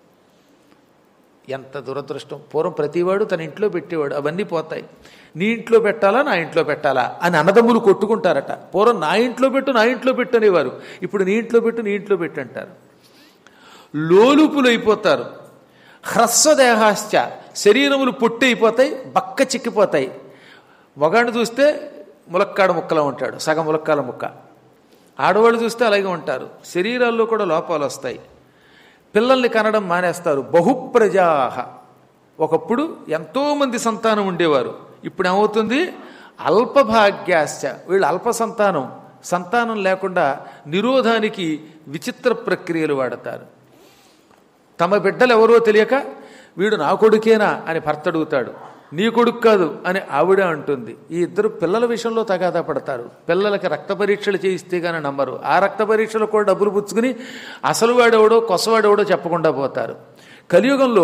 ఎంత దురదృష్టం పూర్వం ప్రతివాడు తన ఇంట్లో పెట్టేవాడు అవన్నీ పోతాయి నీ ఇంట్లో పెట్టాలా నా ఇంట్లో పెట్టాలా అని అన్నదమ్ములు కొట్టుకుంటారట పూర్వం నా ఇంట్లో పెట్టు నా ఇంట్లో పెట్టు అనేవారు ఇప్పుడు నీ ఇంట్లో పెట్టు నీ ఇంట్లో పెట్టు అంటారు లోలుపులు అయిపోతారు హ్రస్వదేహాశ్చ శరీరములు పొట్టి అయిపోతాయి బక్క చిక్కిపోతాయి మగాడిని చూస్తే ములక్కాడ ముక్కలా ఉంటాడు సగం ములక్కాల ముక్క ఆడవాళ్ళు చూస్తే అలాగే ఉంటారు శరీరాల్లో కూడా లోపాలు వస్తాయి పిల్లల్ని కనడం మానేస్తారు బహుప్రజాహ ఒకప్పుడు ఎంతోమంది సంతానం ఉండేవారు ఇప్పుడు ఏమవుతుంది అల్పభాగ్యాశ్చ వీళ్ళు అల్ప సంతానం సంతానం లేకుండా నిరోధానికి విచిత్ర ప్రక్రియలు వాడతారు తమ బిడ్డలు ఎవరో తెలియక వీడు నా కొడుకేనా అని భర్త అడుగుతాడు నీ కొడుకు కాదు అని ఆవిడ అంటుంది ఈ ఇద్దరు పిల్లల విషయంలో తగాదా పడతారు పిల్లలకి రక్త పరీక్షలు చేయిస్తే గానీ నమ్మరు ఆ రక్త పరీక్షలు కూడా డబ్బులు పుచ్చుకుని అసలు వాడెవడో కొసవాడెవడో చెప్పకుండా పోతారు కలియుగంలో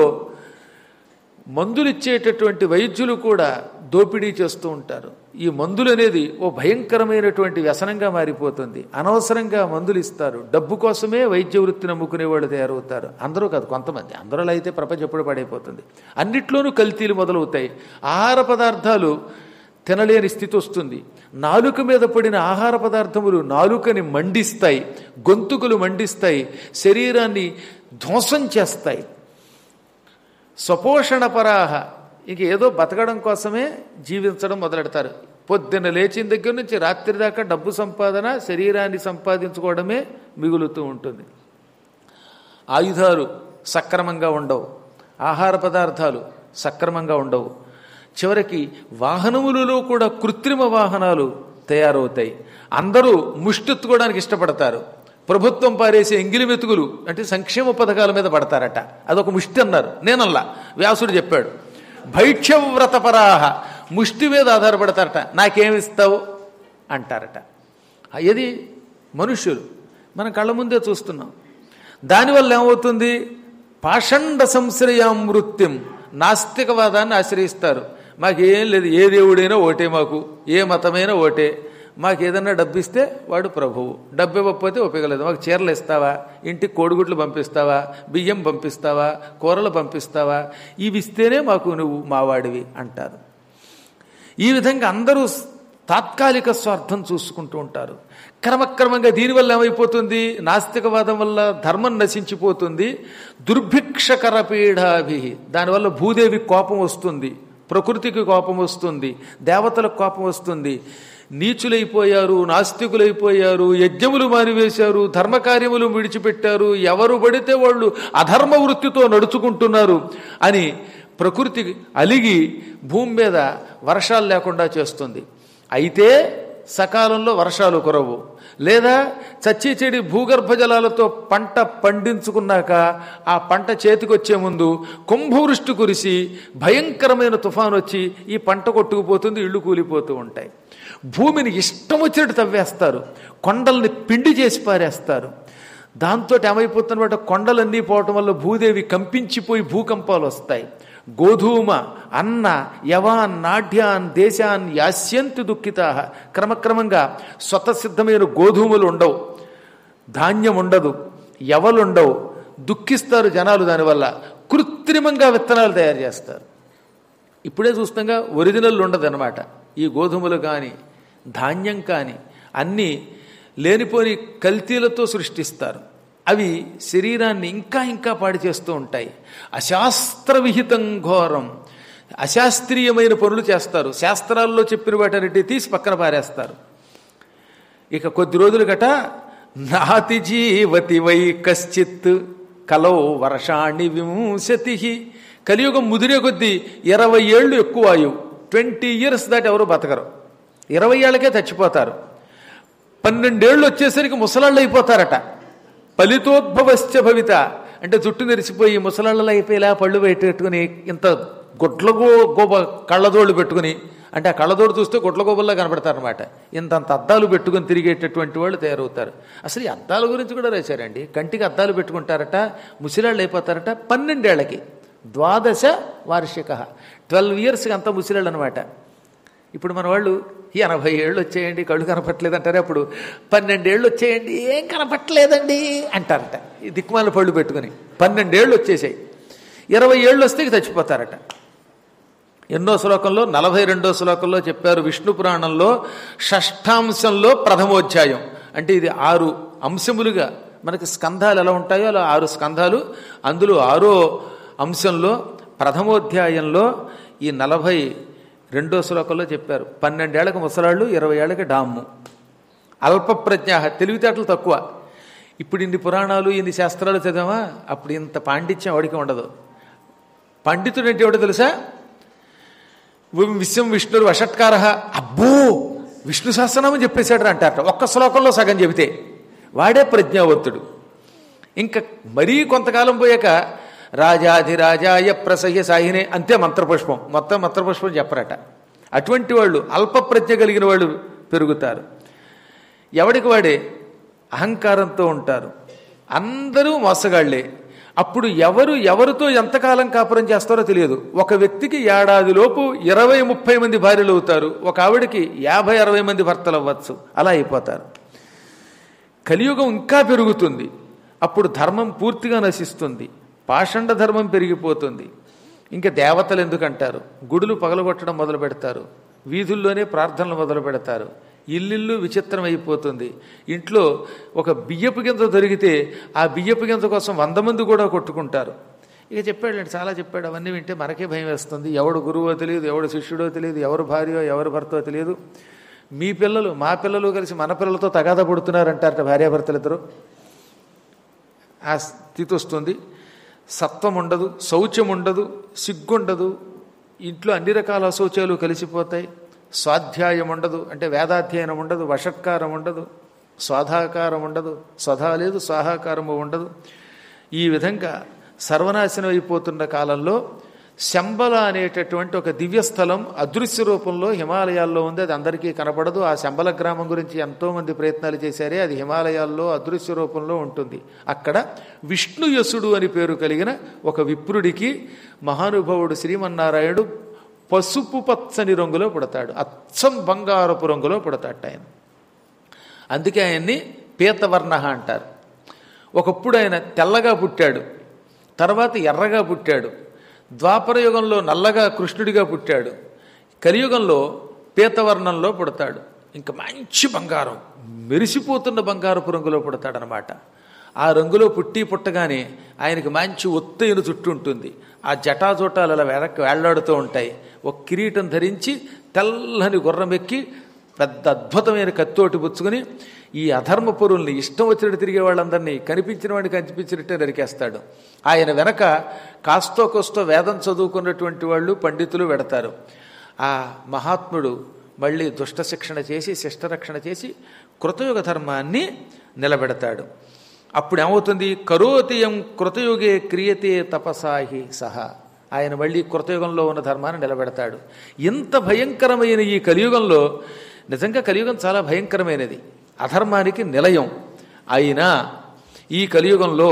మందులు ఇచ్చేటటువంటి వైద్యులు కూడా దోపిడీ చేస్తూ ఉంటారు ఈ మందులు అనేది ఓ భయంకరమైనటువంటి వ్యసనంగా మారిపోతుంది అనవసరంగా మందులు ఇస్తారు డబ్బు కోసమే వైద్య వృత్తి నమ్ముకునే వాళ్ళు తయారవుతారు అందరూ కాదు కొంతమంది అందరూ అయితే ప్రపంచం ఎప్పుడు పడైపోతుంది అన్నిట్లోనూ కల్తీలు మొదలవుతాయి ఆహార పదార్థాలు తినలేని స్థితి వస్తుంది నాలుక మీద పడిన ఆహార పదార్థములు నాలుకని మండిస్తాయి గొంతుకులు మండిస్తాయి శరీరాన్ని ధ్వంసం చేస్తాయి స్వపోషణ పరాహ ఇక ఏదో బతకడం కోసమే జీవించడం మొదలెడతారు పొద్దున్న లేచిన దగ్గర నుంచి రాత్రి దాకా డబ్బు సంపాదన శరీరాన్ని సంపాదించుకోవడమే మిగులుతూ ఉంటుంది ఆయుధాలు సక్రమంగా ఉండవు ఆహార పదార్థాలు సక్రమంగా ఉండవు చివరికి వాహనములలో కూడా కృత్రిమ వాహనాలు తయారవుతాయి అందరూ ముష్టెత్తుకోవడానికి ఇష్టపడతారు ప్రభుత్వం పారేసే ఎంగిలి మెతుకులు అంటే సంక్షేమ పథకాల మీద పడతారట అదొక ముష్టి అన్నారు నేనల్లా వ్యాసుడు చెప్పాడు భైక్ష్యవ్రతపరాహ ముష్టి మీద ఆధారపడతారట నాకేమిస్తావు అంటారట ఇది మనుష్యులు మన కళ్ళ ముందే చూస్తున్నాం దానివల్ల ఏమవుతుంది పాషండ సంశ్రయామృత్యం నాస్తికవాదాన్ని ఆశ్రయిస్తారు మాకేం లేదు ఏ దేవుడైనా ఓటే మాకు ఏ మతమైనా ఓటే మాకు ఏదన్నా డబ్బు ఇస్తే వాడు ప్రభువు డబ్బు ఇవ్వకపోతే ఉపయోగలేదు మాకు చీరలు ఇస్తావా ఇంటికి కోడిగుడ్లు పంపిస్తావా బియ్యం పంపిస్తావా కూరలు పంపిస్తావా ఇవి ఇస్తేనే మాకు నువ్వు మావాడివి అంటారు ఈ విధంగా అందరూ తాత్కాలిక స్వార్థం చూసుకుంటూ ఉంటారు క్రమక్రమంగా దీనివల్ల ఏమైపోతుంది నాస్తికవాదం వల్ల ధర్మం నశించిపోతుంది దుర్భిక్షకర పీడాభి దానివల్ల భూదేవి కోపం వస్తుంది ప్రకృతికి కోపం వస్తుంది దేవతలకు కోపం వస్తుంది నీచులైపోయారు నాస్తికులైపోయారు యజ్ఞములు మారివేశారు ధర్మకార్యములు విడిచిపెట్టారు ఎవరు పడితే వాళ్ళు అధర్మ వృత్తితో నడుచుకుంటున్నారు అని ప్రకృతి అలిగి భూమి మీద వర్షాలు లేకుండా చేస్తుంది అయితే సకాలంలో వర్షాలు కురవు లేదా చచ్చి చెడి భూగర్భ జలాలతో పంట పండించుకున్నాక ఆ పంట చేతికొచ్చే ముందు కుంభవృష్టి కురిసి భయంకరమైన తుఫాను వచ్చి ఈ పంట కొట్టుకుపోతుంది ఇళ్ళు కూలిపోతూ ఉంటాయి భూమిని ఇష్టం వచ్చినట్టు తవ్వేస్తారు కొండల్ని పిండి చేసి పారేస్తారు దాంతో ఏమైపోతున్నమాట కొండలన్నీ పోవటం వల్ల భూదేవి కంపించిపోయి భూకంపాలు వస్తాయి గోధూమ అన్న యవాన్ నాఢ్యాన్ దేశాన్ యాస్యంతి దుఃఖితా క్రమక్రమంగా స్వతసిద్ధమైన గోధుమలు ఉండవు ధాన్యం ఉండదు ఎవలుండవు దుఃఖిస్తారు జనాలు దానివల్ల కృత్రిమంగా విత్తనాలు తయారు చేస్తారు ఇప్పుడే చూస్తాగా ఒరిజినల్ ఉండదు అనమాట ఈ గోధుమలు కానీ ధాన్యం కానీ అన్నీ లేనిపోని కల్తీలతో సృష్టిస్తారు అవి శరీరాన్ని ఇంకా ఇంకా పాడు చేస్తూ ఉంటాయి అశాస్త్ర విహితం ఘోరం అశాస్త్రీయమైన పనులు చేస్తారు శాస్త్రాల్లో చెప్పిన వాటన్నిటి తీసి పక్కన పారేస్తారు ఇక కొద్ది రోజులు గట నాతి జీవతి వై కశ్చిత్ కలో వర్షాణి వింశతి కలియుగం ముదిరే కొద్దీ ఇరవై ఏళ్ళు ఎక్కువ ఆయువు ట్వంటీ ఇయర్స్ దాటి ఎవరు బతకరు ఇరవై ఏళ్ళకే చచ్చిపోతారు పన్నెండేళ్ళు వచ్చేసరికి ముసలాళ్ళు అయిపోతారట ఫలితోద్భవశ్చ భవిత అంటే జుట్టు నెరిసిపోయి ముసలాళ్ళు అయిపోయేలా పళ్ళు పెట్టుకుని ఇంత గుడ్లగో గోబ కళ్ళదోళ్ళు పెట్టుకుని అంటే ఆ కళ్ళదోడు చూస్తే గుడ్ల గోబల్లా కనపడతారనమాట ఇంతంత అద్దాలు పెట్టుకుని తిరిగేటటువంటి వాళ్ళు తయారవుతారు అసలు ఈ అద్దాల గురించి కూడా రాశారండి కంటికి అద్దాలు పెట్టుకుంటారట ముసిలాళ్ళు అయిపోతారట పన్నెండేళ్లకి ద్వాదశ వార్షిక ట్వెల్వ్ ఇయర్స్కి అంత ముసిలాళ్ళు అనమాట ఇప్పుడు మన వాళ్ళు ఎనభై ఏళ్ళు వచ్చేయండి కళ్ళు కనపట్లేదు అంటారే అప్పుడు పన్నెండేళ్ళు వచ్చేయండి ఏం కనపట్లేదండి అంటారట ఈ దిక్కుమాల పళ్ళు పెట్టుకుని పన్నెండేళ్ళు వచ్చేసాయి ఇరవై ఏళ్ళు వస్తే ఇక చచ్చిపోతారట ఎన్నో శ్లోకంలో నలభై రెండో శ్లోకంలో చెప్పారు విష్ణు పురాణంలో షష్ఠాంశంలో ప్రథమోధ్యాయం అంటే ఇది ఆరు అంశములుగా మనకి స్కంధాలు ఎలా ఉంటాయో అలా ఆరు స్కంధాలు అందులో ఆరో అంశంలో ప్రథమోధ్యాయంలో ఈ నలభై రెండో శ్లోకంలో చెప్పారు పన్నెండేళ్లకు ముసలాళ్ళు ఇరవై ఏళ్ళకి డామ్ము అల్పప్రజ్ఞ తెలివితేటలు తక్కువ ఇప్పుడు ఇన్ని పురాణాలు ఇన్ని శాస్త్రాలు చదివామా అప్పుడు ఇంత పాండిత్యం ఎవడికి ఉండదు పండితుడు అంటే ఎవడో తెలుసా విశ్వం విష్ణుడు వషట్కార అబ్బో విష్ణు సహస్రనామం చెప్పేశాడు అంటారట ఒక్క శ్లోకంలో సగం చెబితే వాడే ప్రజ్ఞావంతుడు ఇంకా మరీ కొంతకాలం పోయాక రాజాధిరాజాయ ప్రసహ్య సాయినే అంతే మంత్రపుష్పం మొత్తం మంత్రపుష్పం చెప్పరట అటువంటి వాళ్ళు అల్ప ప్రజ్ఞ కలిగిన వాళ్ళు పెరుగుతారు ఎవడికి వాడే అహంకారంతో ఉంటారు అందరూ మోసగాళ్లే అప్పుడు ఎవరు ఎవరితో ఎంతకాలం కాపురం చేస్తారో తెలియదు ఒక వ్యక్తికి ఏడాదిలోపు ఇరవై ముప్పై మంది భార్యలు అవుతారు ఒక ఆవిడకి యాభై అరవై మంది భర్తలు అవ్వచ్చు అలా అయిపోతారు కలియుగం ఇంకా పెరుగుతుంది అప్పుడు ధర్మం పూర్తిగా నశిస్తుంది పాషండ ధర్మం పెరిగిపోతుంది ఇంకా దేవతలు ఎందుకంటారు గుడులు పగలగొట్టడం మొదలు పెడతారు వీధుల్లోనే ప్రార్థనలు మొదలు పెడతారు ఇల్లిల్లు విచిత్రం అయిపోతుంది ఇంట్లో ఒక బియ్యపు గింజ దొరికితే ఆ బియ్యపు గింజ కోసం వంద మంది కూడా కొట్టుకుంటారు ఇక చెప్పాడు చాలా చెప్పాడు అవన్నీ వింటే మనకే భయం వేస్తుంది ఎవడు గురువో తెలియదు ఎవడు శిష్యుడో తెలియదు ఎవరు భార్యో ఎవరు భర్తో తెలియదు మీ పిల్లలు మా పిల్లలు కలిసి మన పిల్లలతో తగాద పడుతున్నారంటారట భార్యాభర్తలు ఇద్దరు ఆ స్థితి వస్తుంది సత్వం ఉండదు శౌచ్యం ఉండదు సిగ్గుండదు ఇంట్లో అన్ని రకాల అశౌచాలు కలిసిపోతాయి స్వాధ్యాయం ఉండదు అంటే వేదాధ్యయనం ఉండదు వషట్కారం ఉండదు స్వాధాకారం ఉండదు స్వధా లేదు స్వాహాకారము ఉండదు ఈ విధంగా సర్వనాశనం అయిపోతున్న కాలంలో శంబల అనేటటువంటి ఒక దివ్యస్థలం అదృశ్య రూపంలో హిమాలయాల్లో ఉంది అది అందరికీ కనపడదు ఆ శంబల గ్రామం గురించి ఎంతో మంది ప్రయత్నాలు చేశారే అది హిమాలయాల్లో అదృశ్య రూపంలో ఉంటుంది అక్కడ విష్ణుయసుడు అని పేరు కలిగిన ఒక విప్రుడికి మహానుభావుడు శ్రీమన్నారాయణుడు పసుపు పచ్చని రంగులో పుడతాడు అచ్చం బంగారపు రంగులో పుడతాడు ఆయన అందుకే ఆయన్ని పీతవర్ణ అంటారు ఒకప్పుడు ఆయన తెల్లగా పుట్టాడు తర్వాత ఎర్రగా పుట్టాడు ద్వాపర యుగంలో నల్లగా కృష్ణుడిగా పుట్టాడు కలియుగంలో పీతవర్ణంలో పుడతాడు ఇంకా మంచి బంగారం మెరిసిపోతున్న బంగారపు రంగులో పుడతాడనమాట ఆ రంగులో పుట్టి పుట్టగానే ఆయనకి మంచి ఒత్తైన జుట్టు ఉంటుంది ఆ జటాజోటాలు అలా వెనక్కి వేళ్లాడుతూ ఉంటాయి ఒక కిరీటం ధరించి తెల్లని గుర్రం ఎక్కి పెద్ద అద్భుతమైన కత్తోటి పుచ్చుకుని ఈ అధర్మ పొరుల్ని ఇష్టం వచ్చినట్టు తిరిగే వాళ్ళందరినీ కనిపించిన వాడిని కనిపించినట్టే నరికేస్తాడు ఆయన వెనక కాస్తో కోస్తో వేదం చదువుకున్నటువంటి వాళ్ళు పండితులు వెడతారు ఆ మహాత్ముడు మళ్ళీ దుష్ట శిక్షణ చేసి శిష్టరక్షణ చేసి కృతయుగ ధర్మాన్ని నిలబెడతాడు అప్పుడు ఏమవుతుంది కరోతియం కృతయుగే క్రియతే తపసాహి సహా ఆయన మళ్ళీ కృతయుగంలో ఉన్న ధర్మాన్ని నిలబెడతాడు ఇంత భయంకరమైన ఈ కలియుగంలో నిజంగా కలియుగం చాలా భయంకరమైనది అధర్మానికి నిలయం అయినా ఈ కలియుగంలో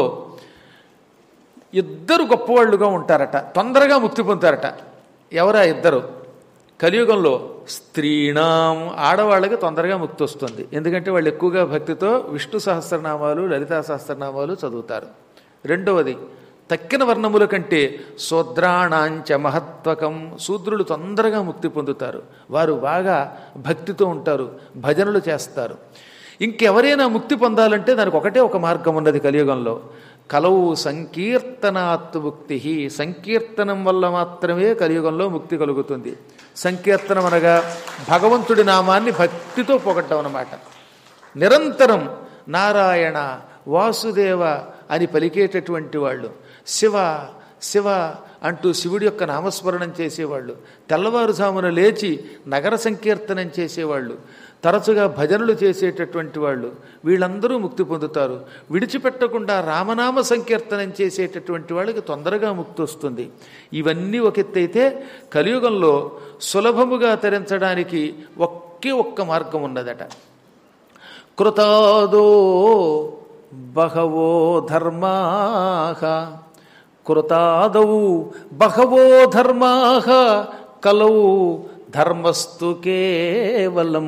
ఇద్దరు గొప్పవాళ్ళుగా ఉంటారట తొందరగా ముక్తి పొందుతారట ఎవరా ఇద్దరు కలియుగంలో స్త్రీణం ఆడవాళ్ళకి తొందరగా ముక్తి వస్తుంది ఎందుకంటే వాళ్ళు ఎక్కువగా భక్తితో విష్ణు సహస్రనామాలు లలితా సహస్రనామాలు చదువుతారు రెండవది తక్కిన వర్ణముల కంటే శూద్రాణాంచ మహత్వకం శూద్రులు తొందరగా ముక్తి పొందుతారు వారు బాగా భక్తితో ఉంటారు భజనలు చేస్తారు ఇంకెవరైనా ముక్తి పొందాలంటే దానికి ఒకటే ఒక మార్గం ఉన్నది కలియుగంలో కలవు సంకీర్తనాత్ ముక్తి సంకీర్తనం వల్ల మాత్రమే కలియుగంలో ముక్తి కలుగుతుంది సంకీర్తనం అనగా భగవంతుడి నామాన్ని భక్తితో పొగట్టం అన్నమాట నిరంతరం నారాయణ వాసుదేవ అని పలికేటటువంటి వాళ్ళు శివ శివ అంటూ శివుడి యొక్క నామస్మరణం చేసేవాళ్ళు తెల్లవారుజామున లేచి నగర సంకీర్తనం చేసేవాళ్ళు తరచుగా భజనలు చేసేటటువంటి వాళ్ళు వీళ్ళందరూ ముక్తి పొందుతారు విడిచిపెట్టకుండా రామనామ సంకీర్తనం చేసేటటువంటి వాళ్ళకి తొందరగా ముక్తి వస్తుంది ఇవన్నీ ఒక ఎత్తైతే కలియుగంలో సులభముగా తరించడానికి ఒకే ఒక్క మార్గం ఉన్నదట కృతాదో బహవో ధర్మా కృతాదౌ బహవో ధర్మా కలౌ ధర్మస్తు కేవలం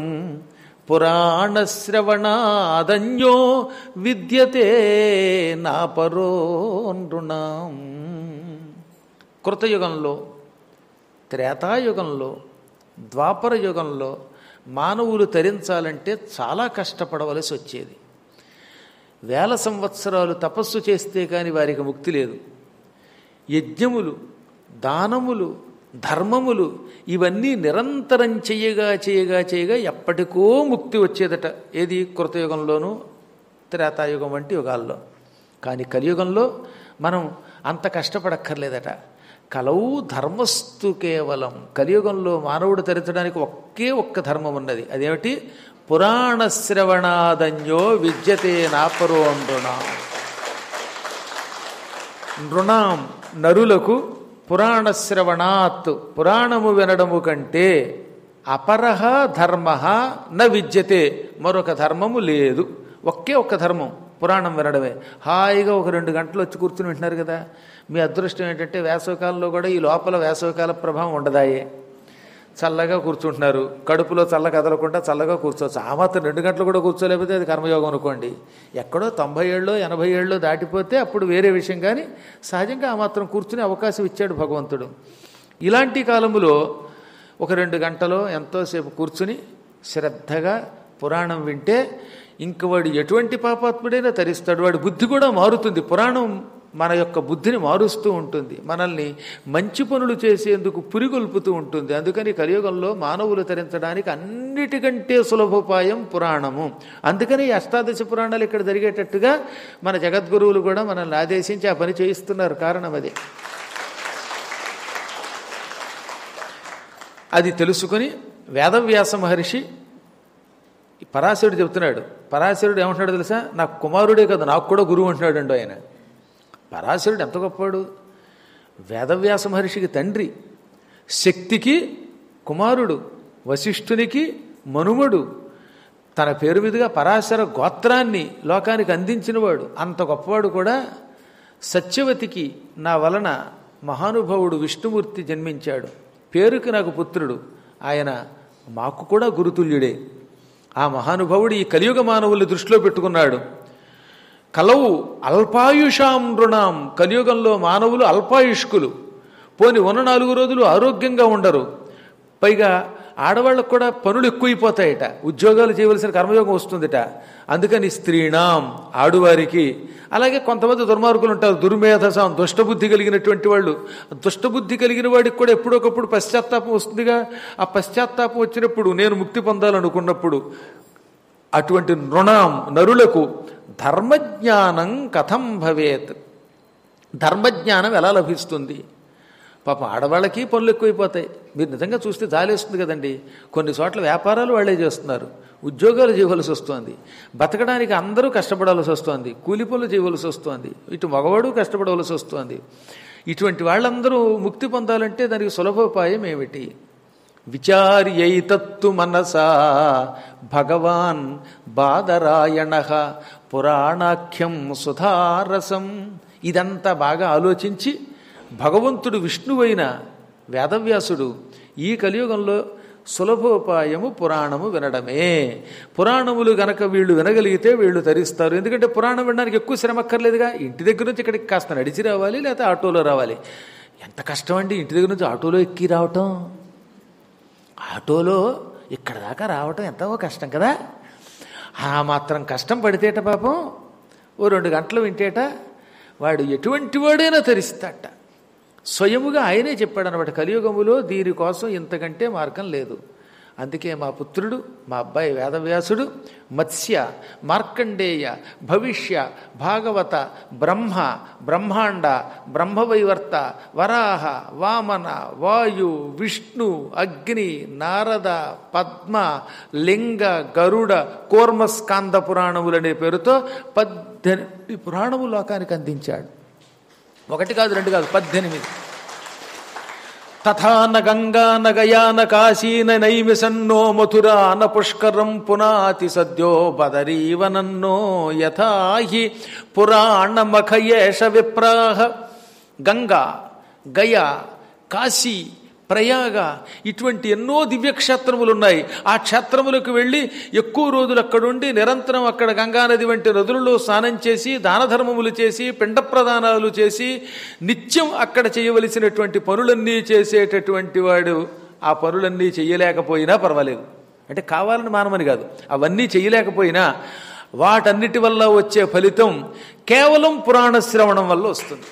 పురాణశ్రవణాదన్యో విద్యతే నా పరో నృణాం కృతయుగంలో త్రేతాయుగంలో ద్వాపర యుగంలో మానవులు తరించాలంటే చాలా కష్టపడవలసి వచ్చేది వేల సంవత్సరాలు తపస్సు చేస్తే కాని వారికి ముక్తి లేదు యజ్ఞములు దానములు ధర్మములు ఇవన్నీ నిరంతరం చేయగా చేయగా చేయగా ఎప్పటికో ముక్తి వచ్చేదట ఏది కృతయుగంలోనూ త్రేతాయుగం వంటి యుగాల్లో కానీ కలియుగంలో మనం అంత కష్టపడక్కర్లేదట కలవు ధర్మస్తు కేవలం కలియుగంలో మానవుడు తరించడానికి ఒకే ఒక్క ధర్మం ఉన్నది అదేమిటి పురాణ శ్రవణాదన్యో విద్యతే నాపరో నృణాం నృణాం నరులకు పురాణ శ్రవణాత్ పురాణము వినడము కంటే అపరహ ధర్మ న విద్యతే మరొక ధర్మము లేదు ఒకే ఒక్క ధర్మం పురాణం వినడమే హాయిగా ఒక రెండు గంటలు వచ్చి కూర్చుని వింటున్నారు కదా మీ అదృష్టం ఏంటంటే వేసవికాలంలో కూడా ఈ లోపల వేసవికాల ప్రభావం ఉండదాయే చల్లగా కూర్చుంటున్నారు కడుపులో చల్ల కదలకుండా చల్లగా కూర్చోవచ్చు ఆ మాత్రం రెండు గంటలు కూడా కూర్చోలేకపోతే అది కర్మయోగం అనుకోండి ఎక్కడో తొంభై ఏళ్ళు ఎనభై ఏళ్ళు దాటిపోతే అప్పుడు వేరే విషయం కానీ సహజంగా ఆ మాత్రం కూర్చునే అవకాశం ఇచ్చాడు భగవంతుడు ఇలాంటి కాలములో ఒక రెండు గంటలో ఎంతోసేపు కూర్చుని శ్రద్ధగా పురాణం వింటే ఇంక వాడు ఎటువంటి పాపాత్ముడైనా తరిస్తాడు వాడి బుద్ధి కూడా మారుతుంది పురాణం మన యొక్క బుద్ధిని మారుస్తూ ఉంటుంది మనల్ని మంచి పనులు చేసేందుకు పురిగొల్పుతూ ఉంటుంది అందుకని కలియుగంలో మానవులు తరించడానికి అన్నిటికంటే సులభోపాయం పురాణము అందుకని ఈ అష్టాదశ పురాణాలు ఇక్కడ జరిగేటట్టుగా మన జగద్గురువులు కూడా మనల్ని ఆదేశించి ఆ పని చేయిస్తున్నారు కారణం అది అది తెలుసుకుని వేదవ్యాస మహర్షి పరాశరుడు చెబుతున్నాడు పరాశరుడు ఏమంటున్నాడు తెలుసా నాకు కుమారుడే కదా నాకు కూడా గురువు అంటున్నాడు అండి ఆయన పరాశరుడు ఎంత గొప్పవాడు వేదవ్యాస మహర్షికి తండ్రి శక్తికి కుమారుడు వశిష్ఠునికి మనుమడు తన పేరు మీదుగా పరాశర గోత్రాన్ని లోకానికి అందించినవాడు అంత గొప్పవాడు కూడా సత్యవతికి నా వలన మహానుభావుడు విష్ణుమూర్తి జన్మించాడు పేరుకి నాకు పుత్రుడు ఆయన మాకు కూడా గురుతుల్యుడే ఆ మహానుభావుడు ఈ కలియుగ మానవుల్ని దృష్టిలో పెట్టుకున్నాడు కలవు అల్పాయుషాం రుణాం కలియుగంలో మానవులు అల్పాయుష్కులు పోని ఉన్న నాలుగు రోజులు ఆరోగ్యంగా ఉండరు పైగా ఆడవాళ్ళకు కూడా పనులు ఎక్కువైపోతాయట ఉద్యోగాలు చేయవలసిన కర్మయోగం వస్తుందిట అందుకని స్త్రీణాం ఆడువారికి అలాగే కొంతమంది దుర్మార్గులు ఉంటారు దుర్మేధసాం దుష్టబుద్ధి కలిగినటువంటి వాళ్ళు దుష్టబుద్ధి కలిగిన వాడికి కూడా ఎప్పుడొకప్పుడు పశ్చాత్తాపం వస్తుందిగా ఆ పశ్చాత్తాపం వచ్చినప్పుడు నేను ముక్తి పొందాలనుకున్నప్పుడు అటువంటి నృణాం నరులకు ధర్మజ్ఞానం కథం భవేత్ ధర్మజ్ఞానం ఎలా లభిస్తుంది పాపం ఆడవాళ్ళకి పనులు ఎక్కువైపోతాయి మీరు నిజంగా చూస్తే జాలేస్తుంది కదండి కొన్ని చోట్ల వ్యాపారాలు వాళ్ళే చేస్తున్నారు ఉద్యోగాలు చేయవలసి వస్తుంది బతకడానికి అందరూ కష్టపడాల్సి వస్తుంది కూలి పనులు చేయవలసి వస్తుంది ఇటు మగవాడు కష్టపడవలసి వస్తుంది ఇటువంటి వాళ్ళందరూ ముక్తి పొందాలంటే దానికి సులభోపాయం ఏమిటి విచార్యైతత్తు మనసా భగవాన్ బాదరాయణ పురాణాఖ్యం సుధారసం ఇదంతా బాగా ఆలోచించి భగవంతుడు విష్ణువైన వేదవ్యాసుడు ఈ కలియుగంలో సులభోపాయము పురాణము వినడమే పురాణములు గనక వీళ్ళు వినగలిగితే వీళ్ళు తరిస్తారు ఎందుకంటే పురాణం వినడానికి ఎక్కువ శ్రమ అక్కర్లేదుగా ఇంటి దగ్గర నుంచి ఇక్కడికి కాస్త నడిచి రావాలి లేకపోతే ఆటోలో రావాలి ఎంత కష్టం అండి ఇంటి దగ్గర నుంచి ఆటోలో ఎక్కి రావటం ఆటోలో ఇక్కడ దాకా రావటం ఎంతో కష్టం కదా ఆ మాత్రం కష్టం పడితేట పాపం ఓ రెండు గంటలు వింటేట వాడు ఎటువంటి వాడైనా తరిస్తాట స్వయముగా ఆయనే చెప్పాడు అనమాట కలియుగములో దీనికోసం ఇంతకంటే మార్గం లేదు అందుకే మా పుత్రుడు మా అబ్బాయి వేదవ్యాసుడు మత్స్య మార్కండేయ భవిష్య భాగవత బ్రహ్మ బ్రహ్మాండ బ్రహ్మవైవర్త వరాహ వామన వాయు విష్ణు అగ్ని నారద పద్మ లింగ గరుడ కూర్మస్కాంద పురాణములనే పేరుతో పద్దెనిమిది పురాణము లోకానికి అందించాడు ఒకటి కాదు రెండు కాదు పద్దెనిమిది తథాన గంగా నగయాన కాశీన నైమిసన్నో మథురా న పుష్కరం పునాతి సద్యో బదరీవనన్నో యథాహి పురాణమఖయేష విప్రాహ గంగా గయ కాశీ ప్రయాగ ఇటువంటి ఎన్నో దివ్యక్షేత్రములు ఉన్నాయి ఆ క్షేత్రములకు వెళ్ళి ఎక్కువ రోజులు అక్కడుండి నిరంతరం అక్కడ గంగానది వంటి నదులలో స్నానం చేసి దాన ధర్మములు చేసి పిండ ప్రదానాలు చేసి నిత్యం అక్కడ చేయవలసినటువంటి పనులన్నీ చేసేటటువంటి వాడు ఆ పనులన్నీ చేయలేకపోయినా పర్వాలేదు అంటే కావాలని మానమని కాదు అవన్నీ చేయలేకపోయినా వాటన్నిటి వల్ల వచ్చే ఫలితం కేవలం పురాణ శ్రవణం వల్ల వస్తుంది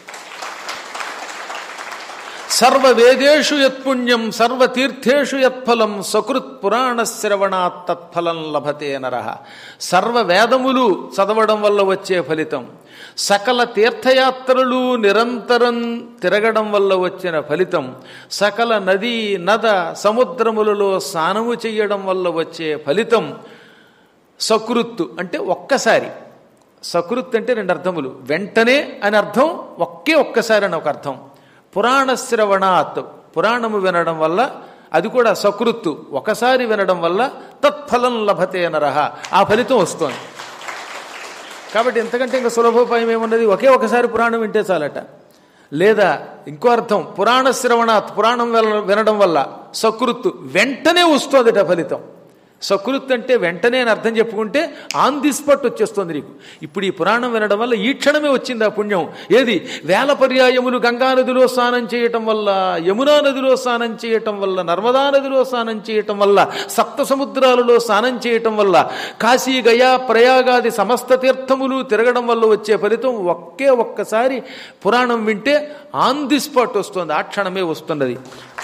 సర్వ వేదేషు యత్పుణ్యం సర్వ తీర్థేషు యత్ఫలం సకృత్ పురాణ శ్రవణాత్ తత్ఫలం లభతే నర సర్వ వేదములు చదవడం వల్ల వచ్చే ఫలితం సకల తీర్థయాత్రలు నిరంతరం తిరగడం వల్ల వచ్చిన ఫలితం సకల నదీ నద సముద్రములలో స్నానము చేయడం వల్ల వచ్చే ఫలితం సకృత్తు అంటే ఒక్కసారి సకృత్ అంటే రెండు అర్థములు వెంటనే అని అర్థం ఒకే ఒక్కసారి అని ఒక అర్థం పురాణ శ్రవణాత్ పురాణము వినడం వల్ల అది కూడా సకృత్తు ఒకసారి వినడం వల్ల తత్ఫలం లభతే నరహ ఆ ఫలితం వస్తోంది కాబట్టి ఎంతకంటే ఇంకా సులభోపాయం ఏమున్నది ఒకే ఒకసారి పురాణం వింటే చాలట లేదా ఇంకో అర్థం పురాణ శ్రవణాత్ పురాణం విన- వినడం వల్ల సకృత్తు వెంటనే వస్తోందిట ఫలితం సకృత్ అంటే వెంటనే అని అర్థం చెప్పుకుంటే ఆన్ ది స్పాట్ వచ్చేస్తుంది నీకు ఇప్పుడు ఈ పురాణం వినడం వల్ల ఈ క్షణమే వచ్చింది ఆ పుణ్యం ఏది వేల పర్యాయములు గంగా నదిలో స్నానం చేయటం వల్ల యమునా నదిలో స్నానం చేయటం వల్ల నర్మదా నదిలో స్నానం చేయటం వల్ల సప్త సముద్రాలలో స్నానం చేయటం వల్ల కాశీ గయా ప్రయాగాది సమస్త తీర్థములు తిరగడం వల్ల వచ్చే ఫలితం ఒకే ఒక్కసారి పురాణం వింటే ఆన్ ది స్పాట్ వస్తుంది ఆ క్షణమే వస్తున్నది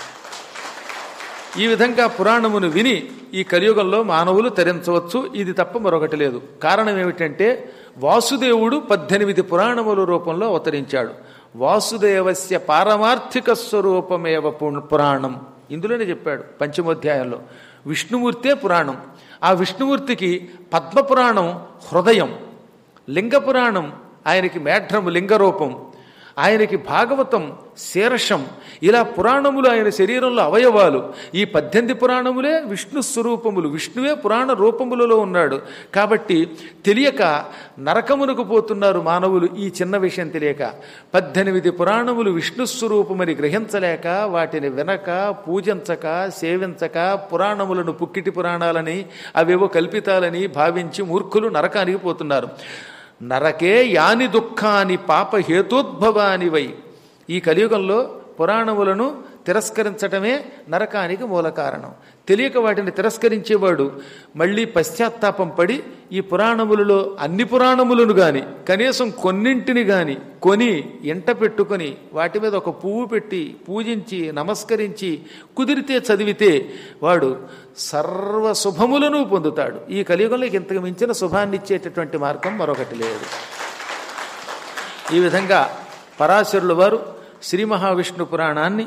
ఈ విధంగా పురాణమును విని ఈ కలియుగంలో మానవులు తరించవచ్చు ఇది తప్ప మరొకటి లేదు కారణం ఏమిటంటే వాసుదేవుడు పద్దెనిమిది పురాణముల రూపంలో అవతరించాడు వాసుదేవస్య పారమార్థిక స్వరూపమేవ పు- పురాణం ఇందులోనే చెప్పాడు పంచమోధ్యాయంలో విష్ణుమూర్తే పురాణం ఆ విష్ణుమూర్తికి పద్మపురాణం హృదయం లింగ పురాణం ఆయనకి మేఢ్రము లింగరూపం ఆయనకి భాగవతం శీర్షం ఇలా పురాణములు ఆయన శరీరంలో అవయవాలు ఈ పద్దెనిమిది పురాణములే విష్ణు స్వరూపములు విష్ణువే పురాణ రూపములలో ఉన్నాడు కాబట్టి తెలియక నరకమునకు పోతున్నారు మానవులు ఈ చిన్న విషయం తెలియక పద్దెనిమిది పురాణములు విష్ణు స్వరూపమని గ్రహించలేక వాటిని వినక పూజించక సేవించక పురాణములను పుక్కిటి పురాణాలని అవేవో కల్పితాలని భావించి మూర్ఖులు నరకానికి పోతున్నారు నరకే యాని దుఃఖాని పాప హేతోద్భవాని వై ఈ కలియుగంలో పురాణములను తిరస్కరించటమే నరకానికి మూల కారణం తెలియక వాటిని తిరస్కరించేవాడు మళ్ళీ పశ్చాత్తాపం పడి ఈ పురాణములలో అన్ని పురాణములను గాని కనీసం కొన్నింటిని గాని కొని ఎంట పెట్టుకొని వాటి మీద ఒక పువ్వు పెట్టి పూజించి నమస్కరించి కుదిరితే చదివితే వాడు సర్వ శుభములను పొందుతాడు ఈ కలియుగంలో ఇంతకు మించిన శుభాన్ని ఇచ్చేటటువంటి మార్గం మరొకటి లేదు ఈ విధంగా పరాశరుల వారు శ్రీ మహావిష్ణు పురాణాన్ని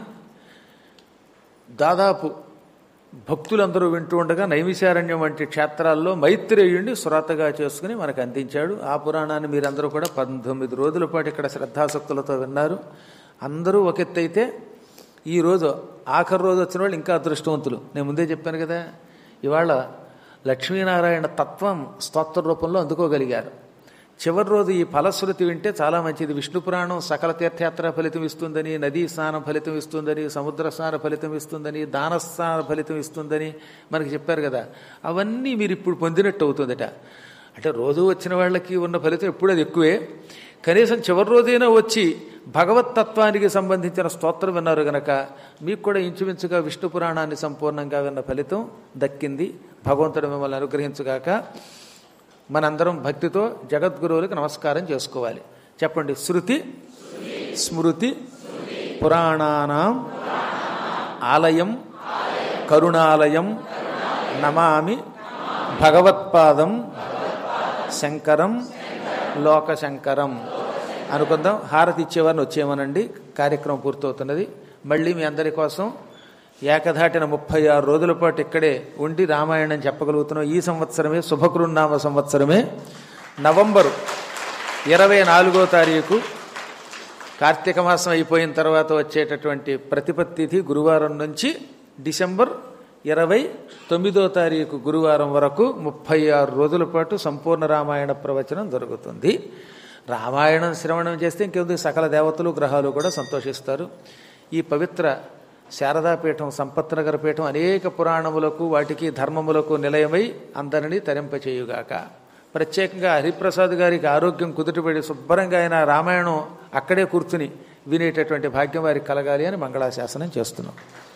దాదాపు భక్తులందరూ వింటూ ఉండగా నైమిశారణ్యం వంటి క్షేత్రాల్లో మైత్రేయుణ్ణి శ్రోతగా చేసుకుని మనకు అందించాడు ఆ పురాణాన్ని మీరందరూ కూడా పంతొమ్మిది రోజుల పాటు ఇక్కడ శ్రద్ధాసక్తులతో విన్నారు అందరూ ఒక ఎత్తు అయితే ఈరోజు ఆఖరి రోజు వచ్చిన వాళ్ళు ఇంకా అదృష్టవంతులు నేను ముందే చెప్పాను కదా ఇవాళ లక్ష్మీనారాయణ తత్వం స్తోత్ర రూపంలో అందుకోగలిగారు చివరి రోజు ఈ ఫలశ్రుతి వింటే చాలా మంచిది విష్ణు పురాణం సకల తీర్థయాత్ర ఫలితం ఇస్తుందని నదీ స్నానం ఫలితం ఇస్తుందని సముద్ర స్నాన ఫలితం ఇస్తుందని దాన స్నాన ఫలితం ఇస్తుందని మనకి చెప్పారు కదా అవన్నీ మీరు ఇప్పుడు పొందినట్టు అవుతుందట అంటే రోజు వచ్చిన వాళ్ళకి ఉన్న ఫలితం ఎప్పుడు అది ఎక్కువే కనీసం చివరి రోజైనా వచ్చి భగవత్ తత్వానికి సంబంధించిన స్తోత్రం విన్నారు గనక మీకు కూడా ఇంచుమించుగా విష్ణు పురాణాన్ని సంపూర్ణంగా విన్న ఫలితం దక్కింది భగవంతుడు మిమ్మల్ని అనుగ్రహించుగాక మనందరం భక్తితో జగద్గురువులకు నమస్కారం చేసుకోవాలి చెప్పండి శృతి స్మృతి పురాణానాం ఆలయం కరుణాలయం నమామి భగవత్పాదం శంకరం లోకశంకరం అనుకుందాం హారతి ఇచ్చేవారిని వచ్చేయమనండి కార్యక్రమం పూర్తవుతున్నది మళ్ళీ మీ అందరి కోసం ఏకధాటిన ముప్పై ఆరు రోజుల పాటు ఇక్కడే ఉండి రామాయణం చెప్పగలుగుతున్నాం ఈ సంవత్సరమే శుభకృన్నామ సంవత్సరమే నవంబరు ఇరవై నాలుగో తారీఖు కార్తీక మాసం అయిపోయిన తర్వాత వచ్చేటటువంటి ప్రతిపత్తి తిథి గురువారం నుంచి డిసెంబర్ ఇరవై తొమ్మిదో తారీఖు గురువారం వరకు ముప్పై ఆరు రోజుల పాటు సంపూర్ణ రామాయణ ప్రవచనం జరుగుతుంది రామాయణం శ్రవణం చేస్తే ఇంకెందుకు సకల దేవతలు గ్రహాలు కూడా సంతోషిస్తారు ఈ పవిత్ర శారదాపీఠం సంపత్నగర పీఠం అనేక పురాణములకు వాటికి ధర్మములకు నిలయమై అందరినీ తరింపచేయుగాక ప్రత్యేకంగా హరిప్రసాద్ గారికి ఆరోగ్యం కుదుటపడి శుభ్రంగా ఆయన రామాయణం అక్కడే కూర్చుని వినేటటువంటి భాగ్యం వారికి కలగాలి అని మంగళాశాసనం చేస్తున్నాం